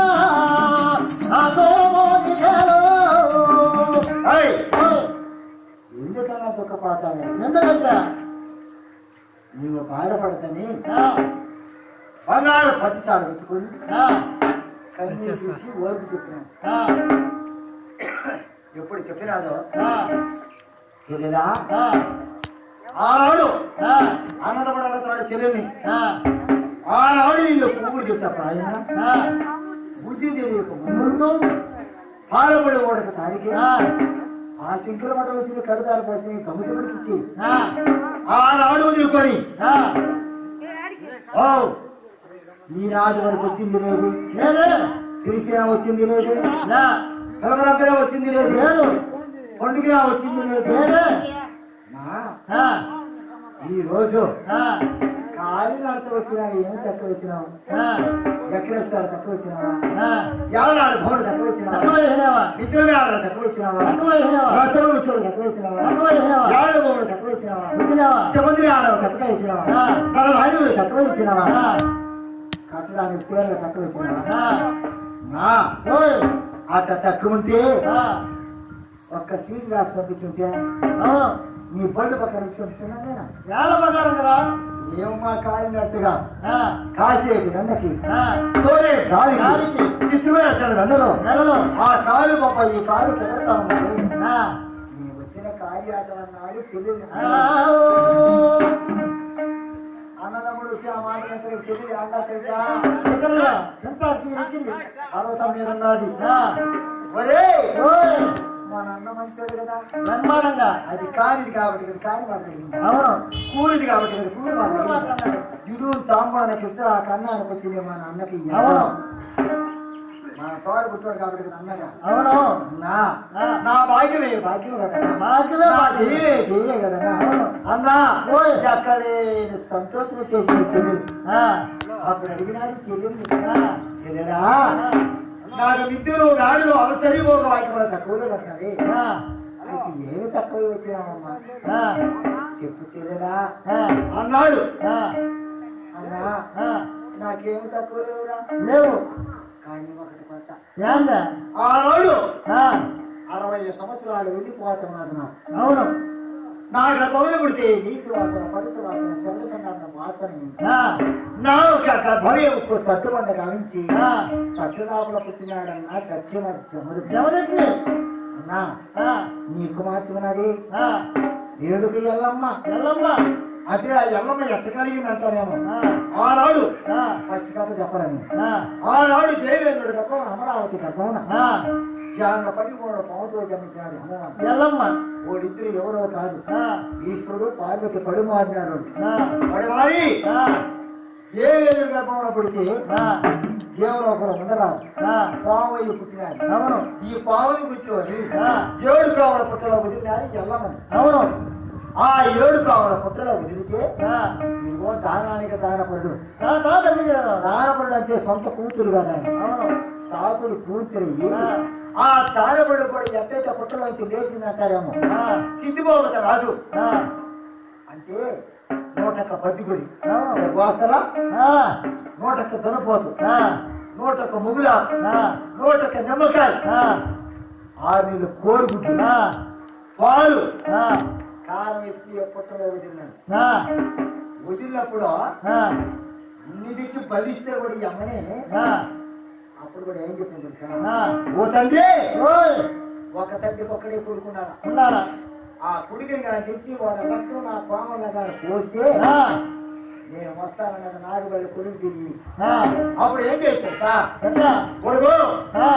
అదోమోని గాలో. ఏయ్, ఓయ్, ఎందుకన్నా దుఃఖపాతాను ఎందుకంటే, నువ్వు బాధపడతాని ఆ, బంగారు పట్టుసారి పెట్టుకొని ఆ, కన్నీరు చూసి ఓర్పు చెప్పినాను ఆ, ఎప్పుడు చెప్పినాదో ఆ, చెల్లెలా ఆ, ఆనాడు ఆ, అన్నదమ్ముడు అడుగుతున్నాడు చెల్లెల్ని ఆ, ఆనాడు నేను పువ్వులు చెప్తా ఆయన ఆ, బుద్ధి తెలియక ముందు ముందు, పాలపడి ఓడక తారికి ఆ, ఆ సింకుల బట్టలు వచ్చింది కడుదారు పోసి కమ్ముతుడికి ఇచ్చి ఆ, ఆనాడు వదులుకొని ఆ, ఓ ఈనాటి వరకు వచ్చింది లేదు లేదే, పిలిచినా వచ్చింది లేదు యా, కలవరబ్బినా వచ్చింది లేదు లేదు, పండుగ వచ్చింది లేదు లేదే, నా, ఆ, ఈ రోజు ఆ, కాలి నడత వచ్చినావు ఏం తక్కువ వచ్చినావు ఆ, ఎక్కడేస్తారు తక్కువ వచ్చినావా ఆ, ఎవరు భవన తక్కువ వచ్చినావా తక్కువ వేసినావా? మిత్రుల ఆడ తక్కువ వచ్చినావా తక్కువ వేసినావా? రస్తలు వచ్చాడు తక్కువ వచ్చినావా తక్కువ వేసినావా? యాడ భవన తక్కువ వచ్చినావా పుట్టినావా? సముద్రి ఆడ తక్కువ ఇచ్చినావా ఆ. తన రాయుడు తక్కువ ఇచ్చినావా ఆ, కట్టడానికి చీరలు తక్కువ ఇచ్చినావా ఆ, నా ఓయ్, అట్ట తక్కువ ఉంటే ఆ, ఒక్క సీట్ రాసి పంపించుంటే అవును, నీ పళ్ళు పక్కన చూపించున్నా నేను వేల బంగారం కదా? ఏమమ్మా కాలినట్టుగా ఆ, కాసేటి రండకి ఆ, తోలే గాలికి గాలికి. చిత్రమే అసలు రండలో నెలలో, ఆ కాలు పాప ఈ కాలు కుదరతా ఉన్నది ఆ, నీ వచ్చిన కార్యాటం అన్నాడు చెల్లెలు ఆ, అన్నదమ్ముడు వచ్చి ఆ మాట వెంటనే చెల్లి అండా తెలుసా ఎక్కడయ్యా? ఎంత తీరిచ్చింది? పర్వతం మీద ఉన్నది ఆ, ఒరే ఓయ్, మా నాన్న మంచోడు కదా బ్రహ్మాండంగా. అది కానిది కాబట్టి కదా కాని మాట్లాడింది అవును, కూలిది కాబట్టి కదా కూలి ఎవరు మాట్లాడింది మాట్లాడినాడు? ఇడు తాంబూలానికి ఇస్తే ఆ కన్నానికి వచ్చింది మా నాన్నకి ఇయ్యాలి. అవును, మా తోడు పుట్టాడు కాబట్టి కదా అన్నగా అవును, నా ఆ. నా భాగ్యమే భాగ్యం కదా భాగ్యమే నా భాగ్యం. దేవే దేవే కదా అవును. అన్నా ఓయ్. అక్కడే సంతోషం చేసింది చెల్లెలు ఆ, అప్పుడు అడిగినాడు చెల్లెలు ఆ, చెల్లెలా ఆ, నాకు మిత్రులు నాడు అవసరి ఒక వాటి వల్ల తక్కువలో పట్టినవి ఆ, నీకు ఏమి తక్కువ వచ్చినావమ్మా ఆ, చెప్పు చెల్లెలా ఆ, అన్నాడు ఆ, అన్నా ఆ, నాకేమి తక్కువ లేవురా లేవు కానీ ఒకటి కొత్త ఏందా ఆనాడు ఆ, అరవై సంవత్సరాలు వెళ్ళిపోతున్నారు నాకు అవును నా గర్భంలో పుడితే నీసు వాసన పరుసు వాసన శరీర సంఘాన వాసనని ఆ, నా యొక్క గర్భవ్యకు సత్తుబండ గావించి ఆ, సత్యరాముల పుట్టినాడన్నా సత్యమర్జముడు ఎవరెట్ని అన్నా ఆ, నీ కుమార్తెనది ఆ, ఏడుకు ఎల్లమ్మ ఎల్లమ్మ అంటే ఆ ఎల్లమ్మ ఎట్ట కలిగింది అంటారేమో ఆ, ఆనాడు ఆ, ఫస్ట్ కథ చెప్పరని ఆ, ఆనాడు జయవేంద్రుడి గర్భం అమరావతి గర్భం ఆ, జాంగ పడి మూడు పావుతో జన్మించినాడు హనుమాన్ ఎల్లమ్మ ఓడిద్దరు ఎవరో కాదు ఆ, ఈశ్వరుడు పార్వతి పడి మారినాడు ఆ, పడి మారి ఆ, జయవేంద్రుడి గర్భంలో పుడితే ఆ, జీవలోకంలో ఉండరాదు ఆ, పావయ్య పుట్టినాడు అవును ఈ పావుని కూర్చొని ఆ, ఏడు కావల పుట్టలో వదిలినారు ఎల్లమని అవును ఆ ఏడు కావల పుట్టలో వదిలితే ఆ, ఇదిగో దానానికి దానపడు ఆ, తాత ఎక్కడికి వెళ్ళావు? దానపడు అంటే సొంత కూతురు కదా ఆయన. అవును సాకులు కూతురు ఆ. ఆ దానపడు కూడా ఎట్టయితే పుట్టలోంచి లేచింది అంటారేమో ఆ, సిద్ధిపోగత రాజు ఆ, అంటే నూటొక్క బతిగుడి అవును గోస్తల ఆ, నూటొక్క దునపోతు ఆ, నూటొక్క ముగుల ఆ, నూటొక్క నిమ్మకాయ ఆ, ఆరు కోడిగుడ్డు ఆ, పాలు ఆ, కారం ఎత్తి పుట్టలో వదిలినాను ఆ, వదిలినప్పుడు ఆ, ఇన్ని తెచ్చి బలిస్తే కూడా ఈ అమ్మనే ఆ, అప్పుడు కూడా ఏం చెప్పింది తెలుసా? ఆ. ఓ తండ్రి ఓయ్ ఒక తండ్రికి ఒక్కడే కొడుకున్నారా ఉన్నారా ఆ కుడికిని కానీ తెచ్చి వాడు రక్తం నా కోమల గారు పోస్తే ఆ, నేను వస్తానన్నది నాగుబల్లి కొడుకు తిరిగి ఆ, అప్పుడు ఏం చేస్తాడు సార్ ఎట్లా కొడుకు ఆ,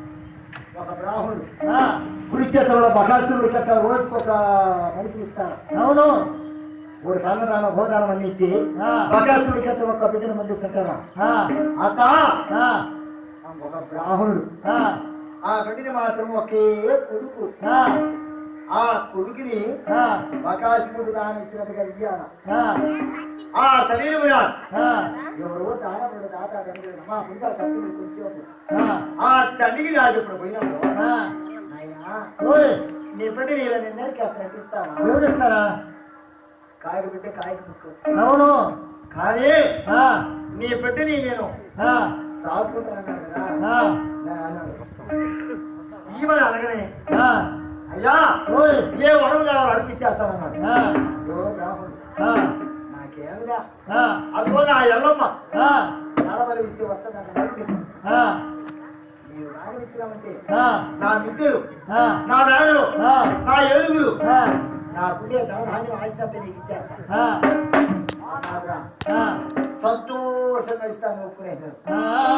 ఒక బ్రాహ్మణుడు ఆ, కురుక్షేత్రంలో బకాసురుడు కట్ట రోజుకు ఒక మనిషి ఇస్తారు అవును వాడు కన్నదానం భోదానం అందించి ఆ, బకాసురుడు కట్ట ఒక బిడ్డను పంపిస్తుంటారా ఆ, అట్ట ఆ, ఒక బ్రాహ్మణుడు ఆ, ఆ బిడ్డని మాత్రం ఒకే కొడుకు ఆ, ఆ కొడుకుని ఆ, బకాసురుడు దానం ఇచ్చినట్టుగా ఇయ్యాల ఆ, ఆ శరీరమున ఆ, ఎవరో దానముడు దాత తండ్రి మా ముందు కట్టుకుని కొంచెం ఆ, ఆ తండ్రికి రాజు ఇప్పుడు పోయినప్పుడు ఆ. నాయనా ఓయ్ నీ బిడ్డ నీళ్ళ నిన్నరికి అసలు ఇస్తావా ఎవరు ఇస్తారా కాయకు బిడ్డ కాయకు ముక్కు అవును కానీ ఆ, నీ బిడ్డని నేను ఆ, సాగుకుంటాను కదా ఆ, నా అన్నాడు ఈమె అనగానే ఆ, అయ్యా ఓయ్ ఏ వరం కావాలో అనిపించేస్తానన్నాడు ఆ, అయ్యో బ్రాహ్మణుడు ఆ, నాకేమిరా ఆ, అదిగో నా ఎల్లమ్మ ఆ, నడబలి ఇస్తే వస్తుందంటే ఆ, నీవు రాగనిచ్చినామంటే ఆ, నా మిత్రులు ఆ, నా మేడలు ఆ, నా ఏడుగురు ఆ, నాకుండే ధనధాన్యం ఆస్తంతా నీకు ఇచ్చేస్తాను ఆ, అన్నాడురా. ఆ, సంతోషంగా ఇస్తాను ఒప్పుకునేసాను ఆ,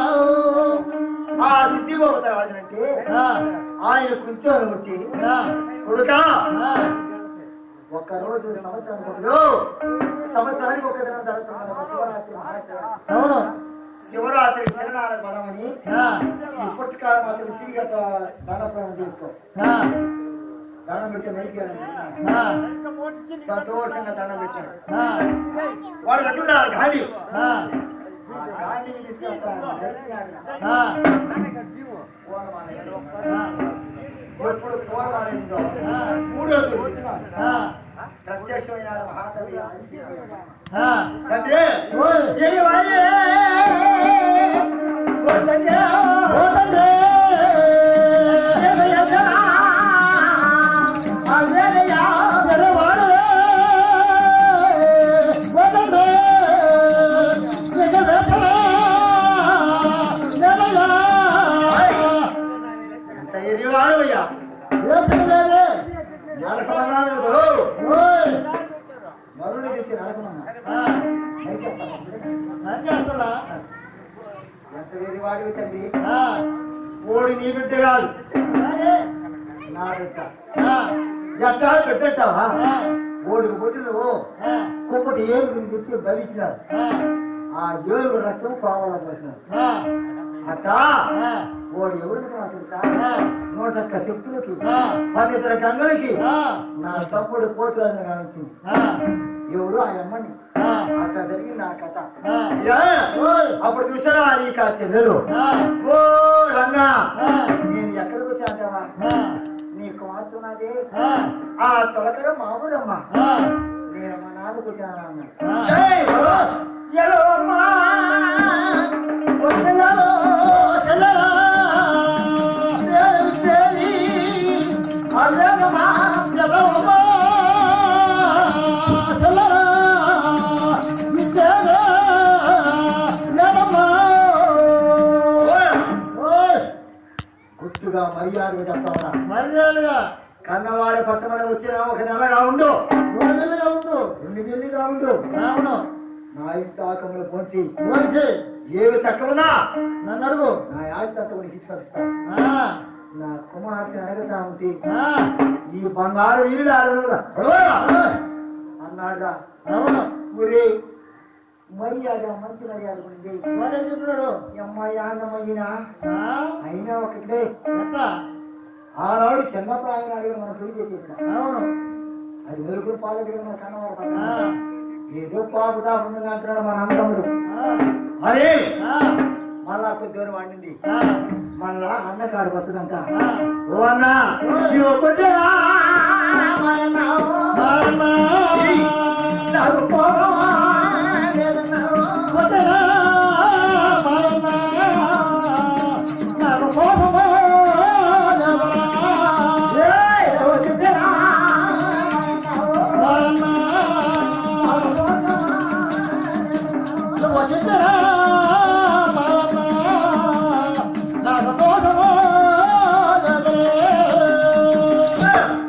ఆ సిద్ధిపోత రాజునంటే ఆ, ఆయన కూర్చొని వచ్చి ఆ, కొడుకా ఆ, ఒక్క రోజు సంవత్సరానికి ఒక రోజు, సంవత్సరానికి ఒక దినం జరుగుతున్నాను ఒక శివరాత్రి మహాశివరాత్రి అవును శివరాత్రి తిరణాలకు పదమని ఆ, ఈ పుట్టుకాల మాత్రం తిరిగి అట్లా దండప్రయం చేసుకో ఆ, దండం పెట్టి నరికేయాలని ఆ, సంతోషంగా దండం పెట్టాడు ఆ, వాడు కట్టున్నారు గాడి ఆ, ఆ గాడిని తీసుకెళ్తాను ఆ, ఎప్పుడు పోరాడిందో మూడో రోజు పుట్టినాడు. ఆ, ప్రత్యక్షమైన మహాకవి ఆ, తండ్రి ఓయ్ జయవాయే ఓ తండ్రి ఓ తండ్రి జయవయ్యా అవేరయ్యా జరవాడవే ఓ తండ్రి జగవేతవే జనగా ఎంత ఎరివాడవయ్యా ఏమిటిలేదే నరకమన్నాడు ఓయ్ మరుడు తెచ్చి నరకమన్నా ఆ, నరికేస్తాను అంతే అంటున్నా ఎంత వెరివాడివి తండ్రి ఆ, ఓడి నీ బిడ్డ కాదు అలాగే నా బిడ్డ ఆ, ఎట్టా పెట్టావా ఆ, ఓడికి బొడ్డులు ఆ, కుప్పటి ఏరుగుని తెచ్చి బలిచ్చినారు ఆ, ఆ ఏలుగు రక్తం కోవాలని పోసినారు ఆ, అట్టా ఆ, ఓడి ఎవరికి నాకు తెలుసా ఆ, నూటొక్క శక్తులకి ఆ, పదితర గంగలకి ఆ, నా తమ్ముడు పోతురాజును కానించింది ఆ, ఎవరు ఆ అమ్మని ఆ, అట్లా జరిగింది నా కథ ఆ, యా, ఓయ్ అప్పుడు చూసారా ఈ కా చెల్లెలు ఆ, ఓ రంగా ఆ, నేను ఎక్కడికి వచ్చాంటావా ఆ, నీ కుమార్తె నాదే ఆ, ఆ తొలకర మామూలమ్మ ఆ, నేను మా నాన్నకు వచ్చాను అన్నాడు ఆ. ఏయ్, ఓ, ఎలవమ్మా, మర్యాదగా చెప్తా ఉన్నా మర్యాదగా కన్నవారి పట్టమని వచ్చిన ఒక నెలగా ఉండు మూడు నెలలుగా ఉండు రెండు నెలలుగా ఉండు రావణం నా ఇంటి ఆకములు పొంచి ఓకే ఏవి తక్కువనా నన్ను అడుగు నా ఆశ తక్కువ నీకు ఇచ్చి పంపిస్తాను ఆ, నా కుమార్తె అడగతా ఉంటే ఆ, ఈ బంగారు వీరుడు అడగనురా ఆ, అన్నాడురా అవును ఊరే మర్యాద మంచి మర్యాద ఉంది వాడే చెప్పినాడు ఈ అమ్మాయి ఆందమైనా ఆ, అయినా ఒకటే ఎట్లా ఆనాడు చిన్నప్రాయం అడిగిన మనం పెళ్లి చేసేట అవును అది వెలుగురు పాలు దగ్గర మన కన్నవారు ఆ, పడ్డాడు. ఏదో పాపుదా ఉన్నది అంటున్నాడు మన అన్నముడు ఆ, అరే ఆ, మళ్ళా కొద్ది దూరం వండింది ఆ, మళ్ళా అన్న కాడికి వస్తుందంట ఆ. ఓ అన్న నీవు ఒకటే మారమ్మా. నాకు పోవా కొట్టరా, మారమ్మా. నాకు కోపమా, ఎవరా? మారమ్మా. నువ్వు వచ్చేసారా, మారమ్మా. నాకు కోపమా, ఎవరా?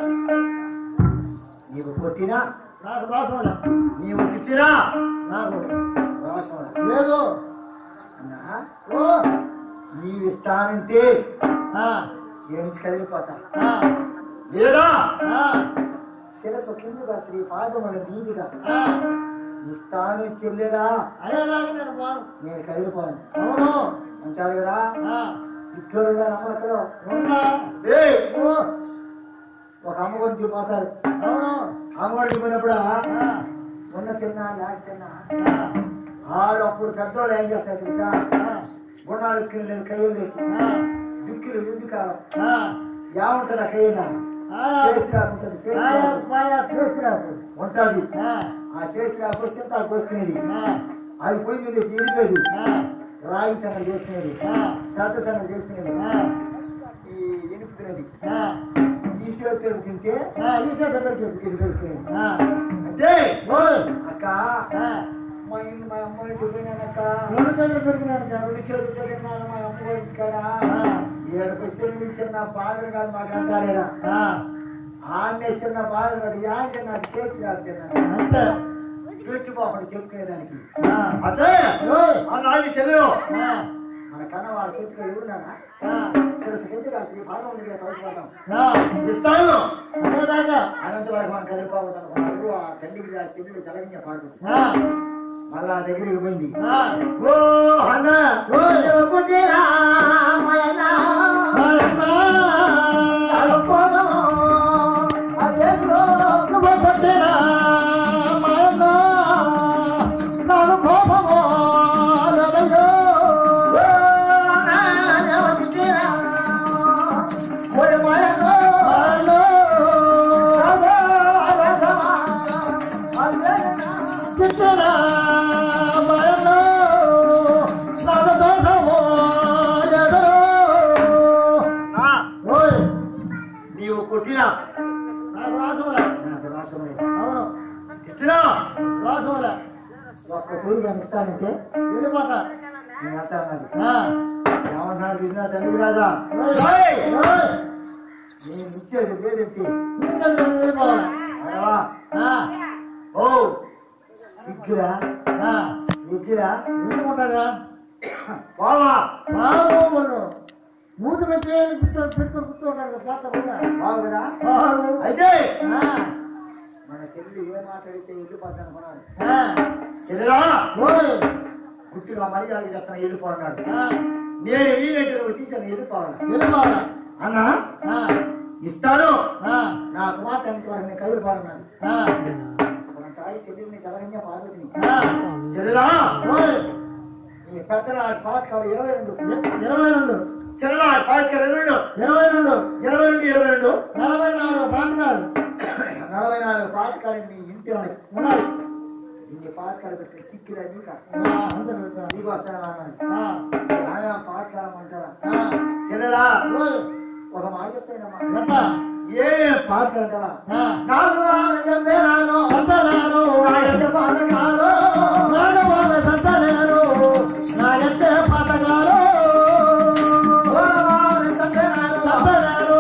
నీవు కొట్టినా నాకు రాసోడా నీవు తిట్టినా నాకు రోషం లేదు అన్నా ఓ నీవు ఇస్తానంటే ఆ, ఏమించి కదిలిపోతా ఆ, లేదా ఆ, శిరస్సు కిందగా శ్రీ పాదముల మీదుగా ఆ. ఇస్తాను చెల్లెరా అయ్యేలాగా నేను పోను. నేను కదిలిపోను అవును అంటారు కదా ఆ, ఇట్లో నమ్మకం ఉన్నా. ఏ ఓ, ఒక అమ్మ గురించి పోతారు అవును అమ్మవాడికి పోయినప్పుడు ఆ, ఉన్న తిన్నా లేక తిన్నా ఆ, ఆడు అప్పుడు పెద్దోళ్ళు ఏం చేస్తారు తెలుసా ఆ, గుణాలు ఎత్తుకుని లేదు కయ్యలు లేదు ఆ, దిక్కులు ఎందుకు కాలం ఆ. ఏముంటుంది ఆ కయ్యన ఆ, చేసి రాకుంటుంది చేసి ఆ, రాకు. బాగా చేసుకురాకు. ఉంటుంది ఆ, ఆ చేసి రాకపోతే చింతాలు కోసుకునేది ఆ, అది పొయ్యి మీద వేసి ఇరిపేది ఆ, రాగి సంగతి చేసుకునేది ఆ, శ్రద్ధ సంగతి చేసుకునేది ఆ, ఈ ఎనుపుకునేది ఆ, ఈ చేతుడు తింటే ఆ, ఈ చేత పెట్టు. ఇది పెరుకునేది ఆ, అంటే ఓయ్, అక్క ఆ, మా ఇంటి మా అమ్మ ఇంటికి పోయినానక్క రెండు చేతులు పెట్టుకున్నాను కదా. రెండు చేతులతో తిన్నాను మా అమ్మ గారి ఇంటికాడ ఆ, ఏడుకు వస్తే నీ చిన్న బాధలు కాదు మాకు అంటాడు ఆ, ఆడనే చిన్న బాధలు కాదు యాక నాకు చేతి కాదు తిన్నాను అంతే పెట్టుకోకుండా చెప్పుకునేదానికి ఆ, అంటే ఓయ్, ఆ రాజు చెల్లెలు ఆ, మన కన్న వాళ్ళ చేతిలో ఎవరున్నారా ఆ, శిరస్సు కింద కాదు శ్రీ పాదం ఉంది కదా తోసిపోతాం ఆ, ఇస్తాను అదేదాకా. అనంత వరకు మనం కలిపోవద్దు అనుకున్నారు ఆ తల్లికి ఆ చెల్లెలు జలగిన పాడు ఆ, మళ్ళా ఆ దగ్గరికి పోయింది ఆ, ఓ అన్న ఓయ్. పుట్టిరా మాయనా మాయమ్మా. నువ్వు కొట్టినా మాయమ్మా. నాకు కోపమో రవయ్యో. మాయలో. చిట్టరా మాయలో. నాకు దోషమో ఎదురో. ఓయ్, నీవు కొట్టినా నాకు రాసోలే. నాకు రాసమే అవును తిట్టినా రాసోలే. ఒక్క పూలు కానీ ఇస్తానంటే వెళ్ళిపోతా నేను అంతా అన్నది ఆ, ఏమన్నాడు విన్నా తండ్రి రాజా ఓయ్, ఓయ్! ఓయ్, నేను ఇచ్చేది లేదంటే నీకెళ్ళి వెళ్ళిపోవాలి. అడవా ఆ, ఓ సిగ్గురా ఆ, సిగ్గురా ఎందుకుంటారా బావా బాబు మూడు పెట్టి పెట్టుకొని కూర్చోండి పాత కూడా బావు కదా బాబు. అయితే ఆ, మన చెల్లి ఏ మాట్లాడితే వెళ్ళిపోతాను అనుకున్నాడు ఆ, చెల్లిరా ఓయ్, గుట్టిగా మర్యాద చెప్తాను వెళ్ళిపో అన్నాడు ఆ, నేను వీలంటే నువ్వు తీసాను వెళ్ళిపోవాలి వెళ్ళిపోవాలా అన్నా ఆ, ఇస్తాను ఆ, నా కుమార్తె ఎంత వరకు నేను కదులుకోవాలన్నాడు ఆ, మన తాయి చెల్లిని కలగంగా పార్వతిని ఆ, చెల్లిరా ఓయ్, ఈ పెద్ద పాతకాలు ఇరవై రెండు ఇ- ఇరవై రెండు చెల్లెలా పాతకాలు ఇరవై రెండు ఇరవై రెండు ఇరవై రెండు ఇరవై రెండు నలభై నాలుగు పాటకాలు నలభై నాలుగు పాతకాలు మీ ఇంటి ఉన్నాయి ఉన్నాయి ఇన్ని పాతకాలు పెట్టి సిక్కిరా నీక ఆ, అంతే కదా. నీకు వస్తాను అన్నాడు ఆ, ఆయన పాతకాలం అంటారా ఆ, చెల్లెలా ఓయ్, ఒక మాట చెప్తానమ్మా ఎట్లా? ఏ పాతకాలు అంటావా ఆ, నాకు వాళ్ళు చంపేరాను అంతరాలు. నా ఎంత పాతకాలు నాగవాడ సంతనేరు, నా ఎత్తే పథకాలు. వాళ్ళు చంపేరాను సంతనేరు,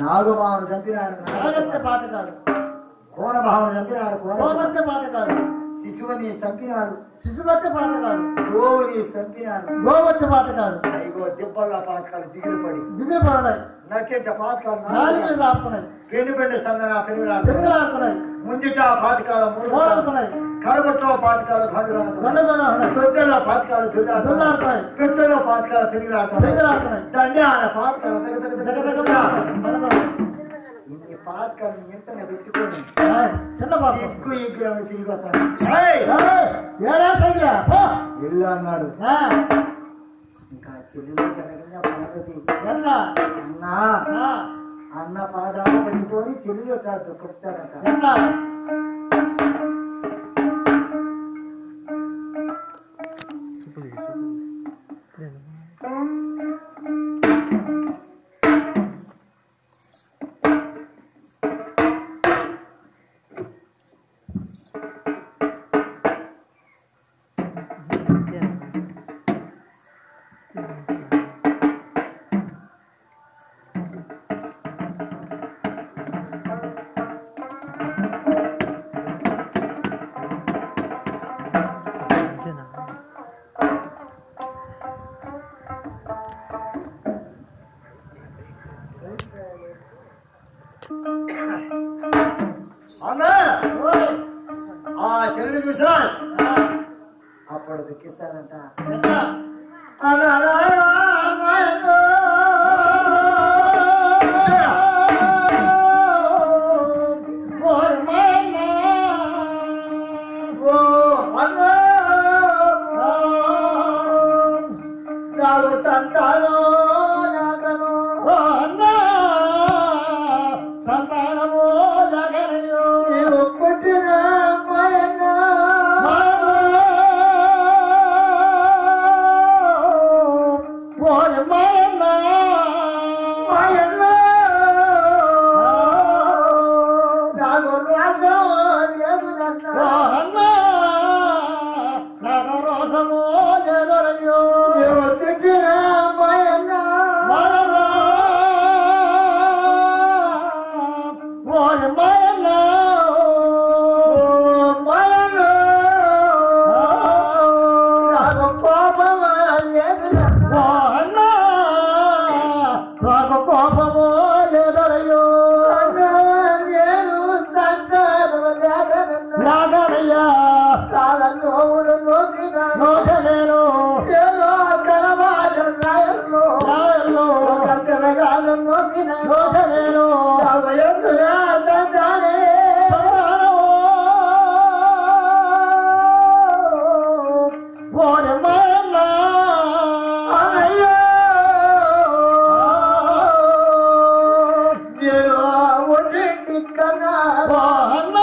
నాగమావను చంపినారు నాగస్య పాతకాలు కోనభావను చంపినారు కోన గోమస్య పాతకాలు శిశువుని చంపినారు శిశుమత్య పాతకాలు గోవుని చంపినారు గోమత్య పాతకాలు ఇగో దిబ్బల పాతకాలు దిగులు పడి దిగులు పడనాయి నట్టెట్ట పాతకాలు నాలుగు మీద ఆపుకున్నాయి పెండు పెండు సందన పెనుగులాడు పెరుగులు ఆడుకున్నాయి ముంజిట పాతకాల మూడు పోరాడుకున్నాయి కడగొట్టలో పాతకాల ఖండులాడు గొండగొండ ఉన్నాయి దొద్దలో పాతకాల దుల్లాడు దుల్లాడుకున్నాయి పెట్టలో పాతకాల పెనుగులాడుతున్నాయి పెరుగులు ఆడుకున్నాయి దండాల పాతకాల తగ తగ తగ దగ్గర తగ దగ్గర తగ. పడతాయి. ఇన్ని పాతకాలను ఎంతనే పెట్టుకొని ఆయ్, చిన్న పాప సిగ్గు ఇగ్గులను తిరిగి వస్తాను ఏయ్! ఏడా తగ్గియా పో ఇల్లు అన్నాడు ఆ, ఇంకా చెల్లెలు కనగంగా పార్వతి ఎన్నా అన్నా ఆ, అన్న పాదాలు పట్టుకొని చెల్లెలు అట్లా దుఃఖిస్తాడంట ఎన్నా అన్నా ఓయ్, ఆ చెల్లెలు చూసా ఆ, అప్పుడు దుఃఖిస్తాడంట ఎన్నా ఓయ్ మైనా ఓ అన్నా నాకు సంతానం నాకను ఓ అన్నా సంతానము జగనయో నీవు పుట్టిన మాయన్న ఓయ్ మైనా మాయన్న నాకు రాసం లేదునన్న ఓ అన్నా నాకు రోసము జగనయో నీవు తిట్టిన మాయన్న ఓయ్ మైనా ఓ మాయన్న నాకు పాపం లేదునన్న ఓ అన్నా నాకు కోపము లేదరయ్యో అన్నా నేను సంతానం లేదనన్న లాగరయ్యా చాలా నోవులు నోసిన నోచలేను ఏదో కలవాడు రాయల్లో రాయల్లో ఒక శరగాలు నోసిన నోచలేను నవయంతుగా సంతానే ఓరి మైనా అయ్యో నేను ఒంటి కన్నా ఓ అన్నా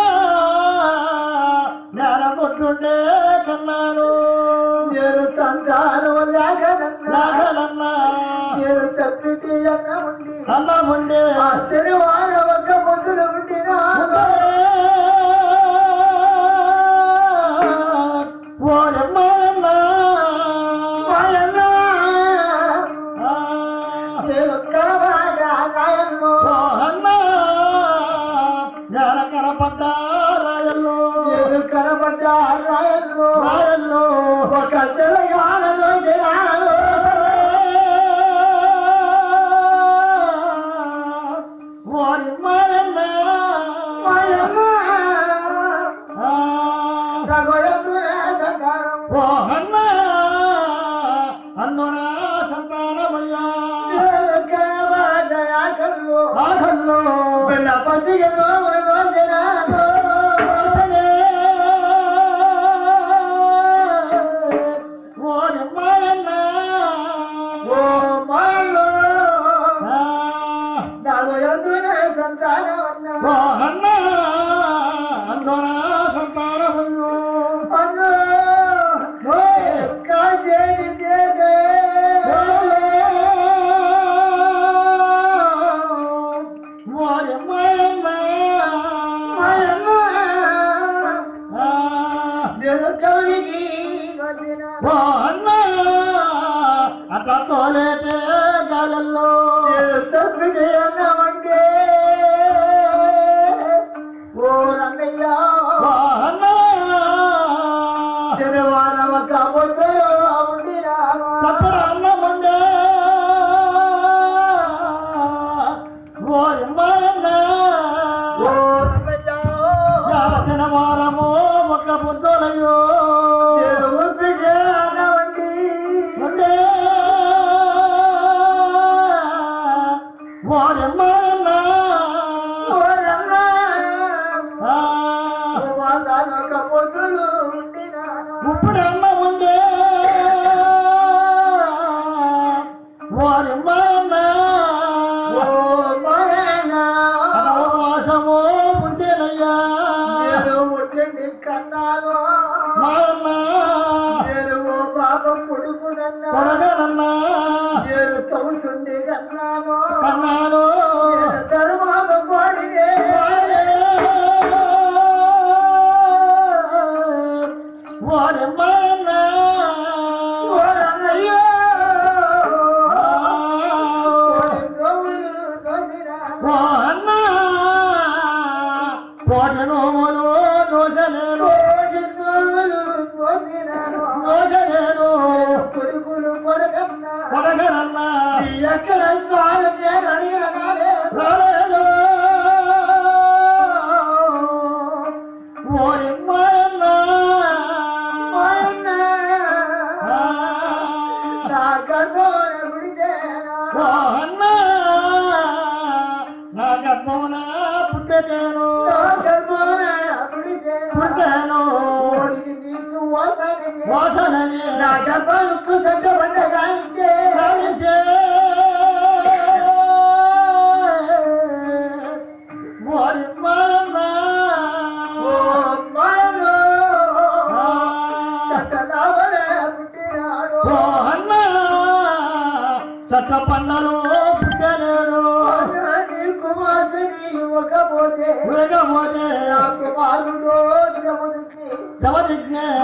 నేలకొట్టుండే కన్నాను నేను సంతానం లేకనన్నా లాగలన్నా నేను సెప్రిటీ అన్న ఉండి అన్నముండే ఆ శనివార ఒక్క పొద్దులు ఉండినా ఓరి మైనా మాయన్న నేను కలవాడ రాయల్లో నేను కలబడ్డ రాయల్లో ఒక శరగాలలో జనాలు మాయన్న నగొయందున సంతానం నేను కలబడ్డ ఆకల్లో పిల్ల పసిగలో జనాలు ఓ మాయలో నగొయందున సంతానం అన్నా అన్నా కాసేటి చేతే మాయన్న నేను కవికి వచ్చిన అట్లా తోలేటే గాలల్లో నేను సభ్యుడి అన్నమంటే ఓయమ్మాయన్న ఓ రంగయ్య జాలసిన వారము ఒక బుద్ధులయ్యో దేవుడు బిడ్డనవండి. ఉండే ఓయమ్మాయన్న ఓ రంగ ఆ, ఉపవాసాలొక పొద్దులు ఉండినాను. ఇప్పుడన్న ఉండే ఓయమ్మాయన్న ఓ మాయనా ఉపవాసము ఉంటేనయ్యా నేను పుట్టింది కన్నాను మాయన్న నేను ఓ పాపం కొడుకునన్నా కొడగలన్నా నేను తౌసుండి కన్నాను కన్నాను నేను ధర్మాన పడినే ఓయమ్మాయన్న ఓ రంగయ్య ఓ గోవులు దోసినాను. ఓ అన్న కోటి నోములు దోషలేను ఓ గోవులు దోసినాను. దోషలేను నేను కొడుకులు కొడకన్నా కొడగలన్నా నీ ఎక్కడ స్వామి నేను అడిగినానే రాలేదు ఓయమ్మాయన్న మాయన్న నా గర్భాన పుడితేనా ఓ అన్న నా గర్భమున పుట్టేను నా గర్భాన పుడితేనా పుట్టాను ఓడికి నీ సువాసనని వాసనని నా గర్భానికి సంట పండగానిచ్చే గావించే ఓయమ్మాయన్న ఓ మాయను సతనావలే పుట్టినాడు ఓ అన్న చట్ట పండలు పుట్టలేడు నీ కుమార్తెని ఇవ్వకపోతే లేకపోతే నా కుమారుడు జముడికి ఎవరిజ్ఞే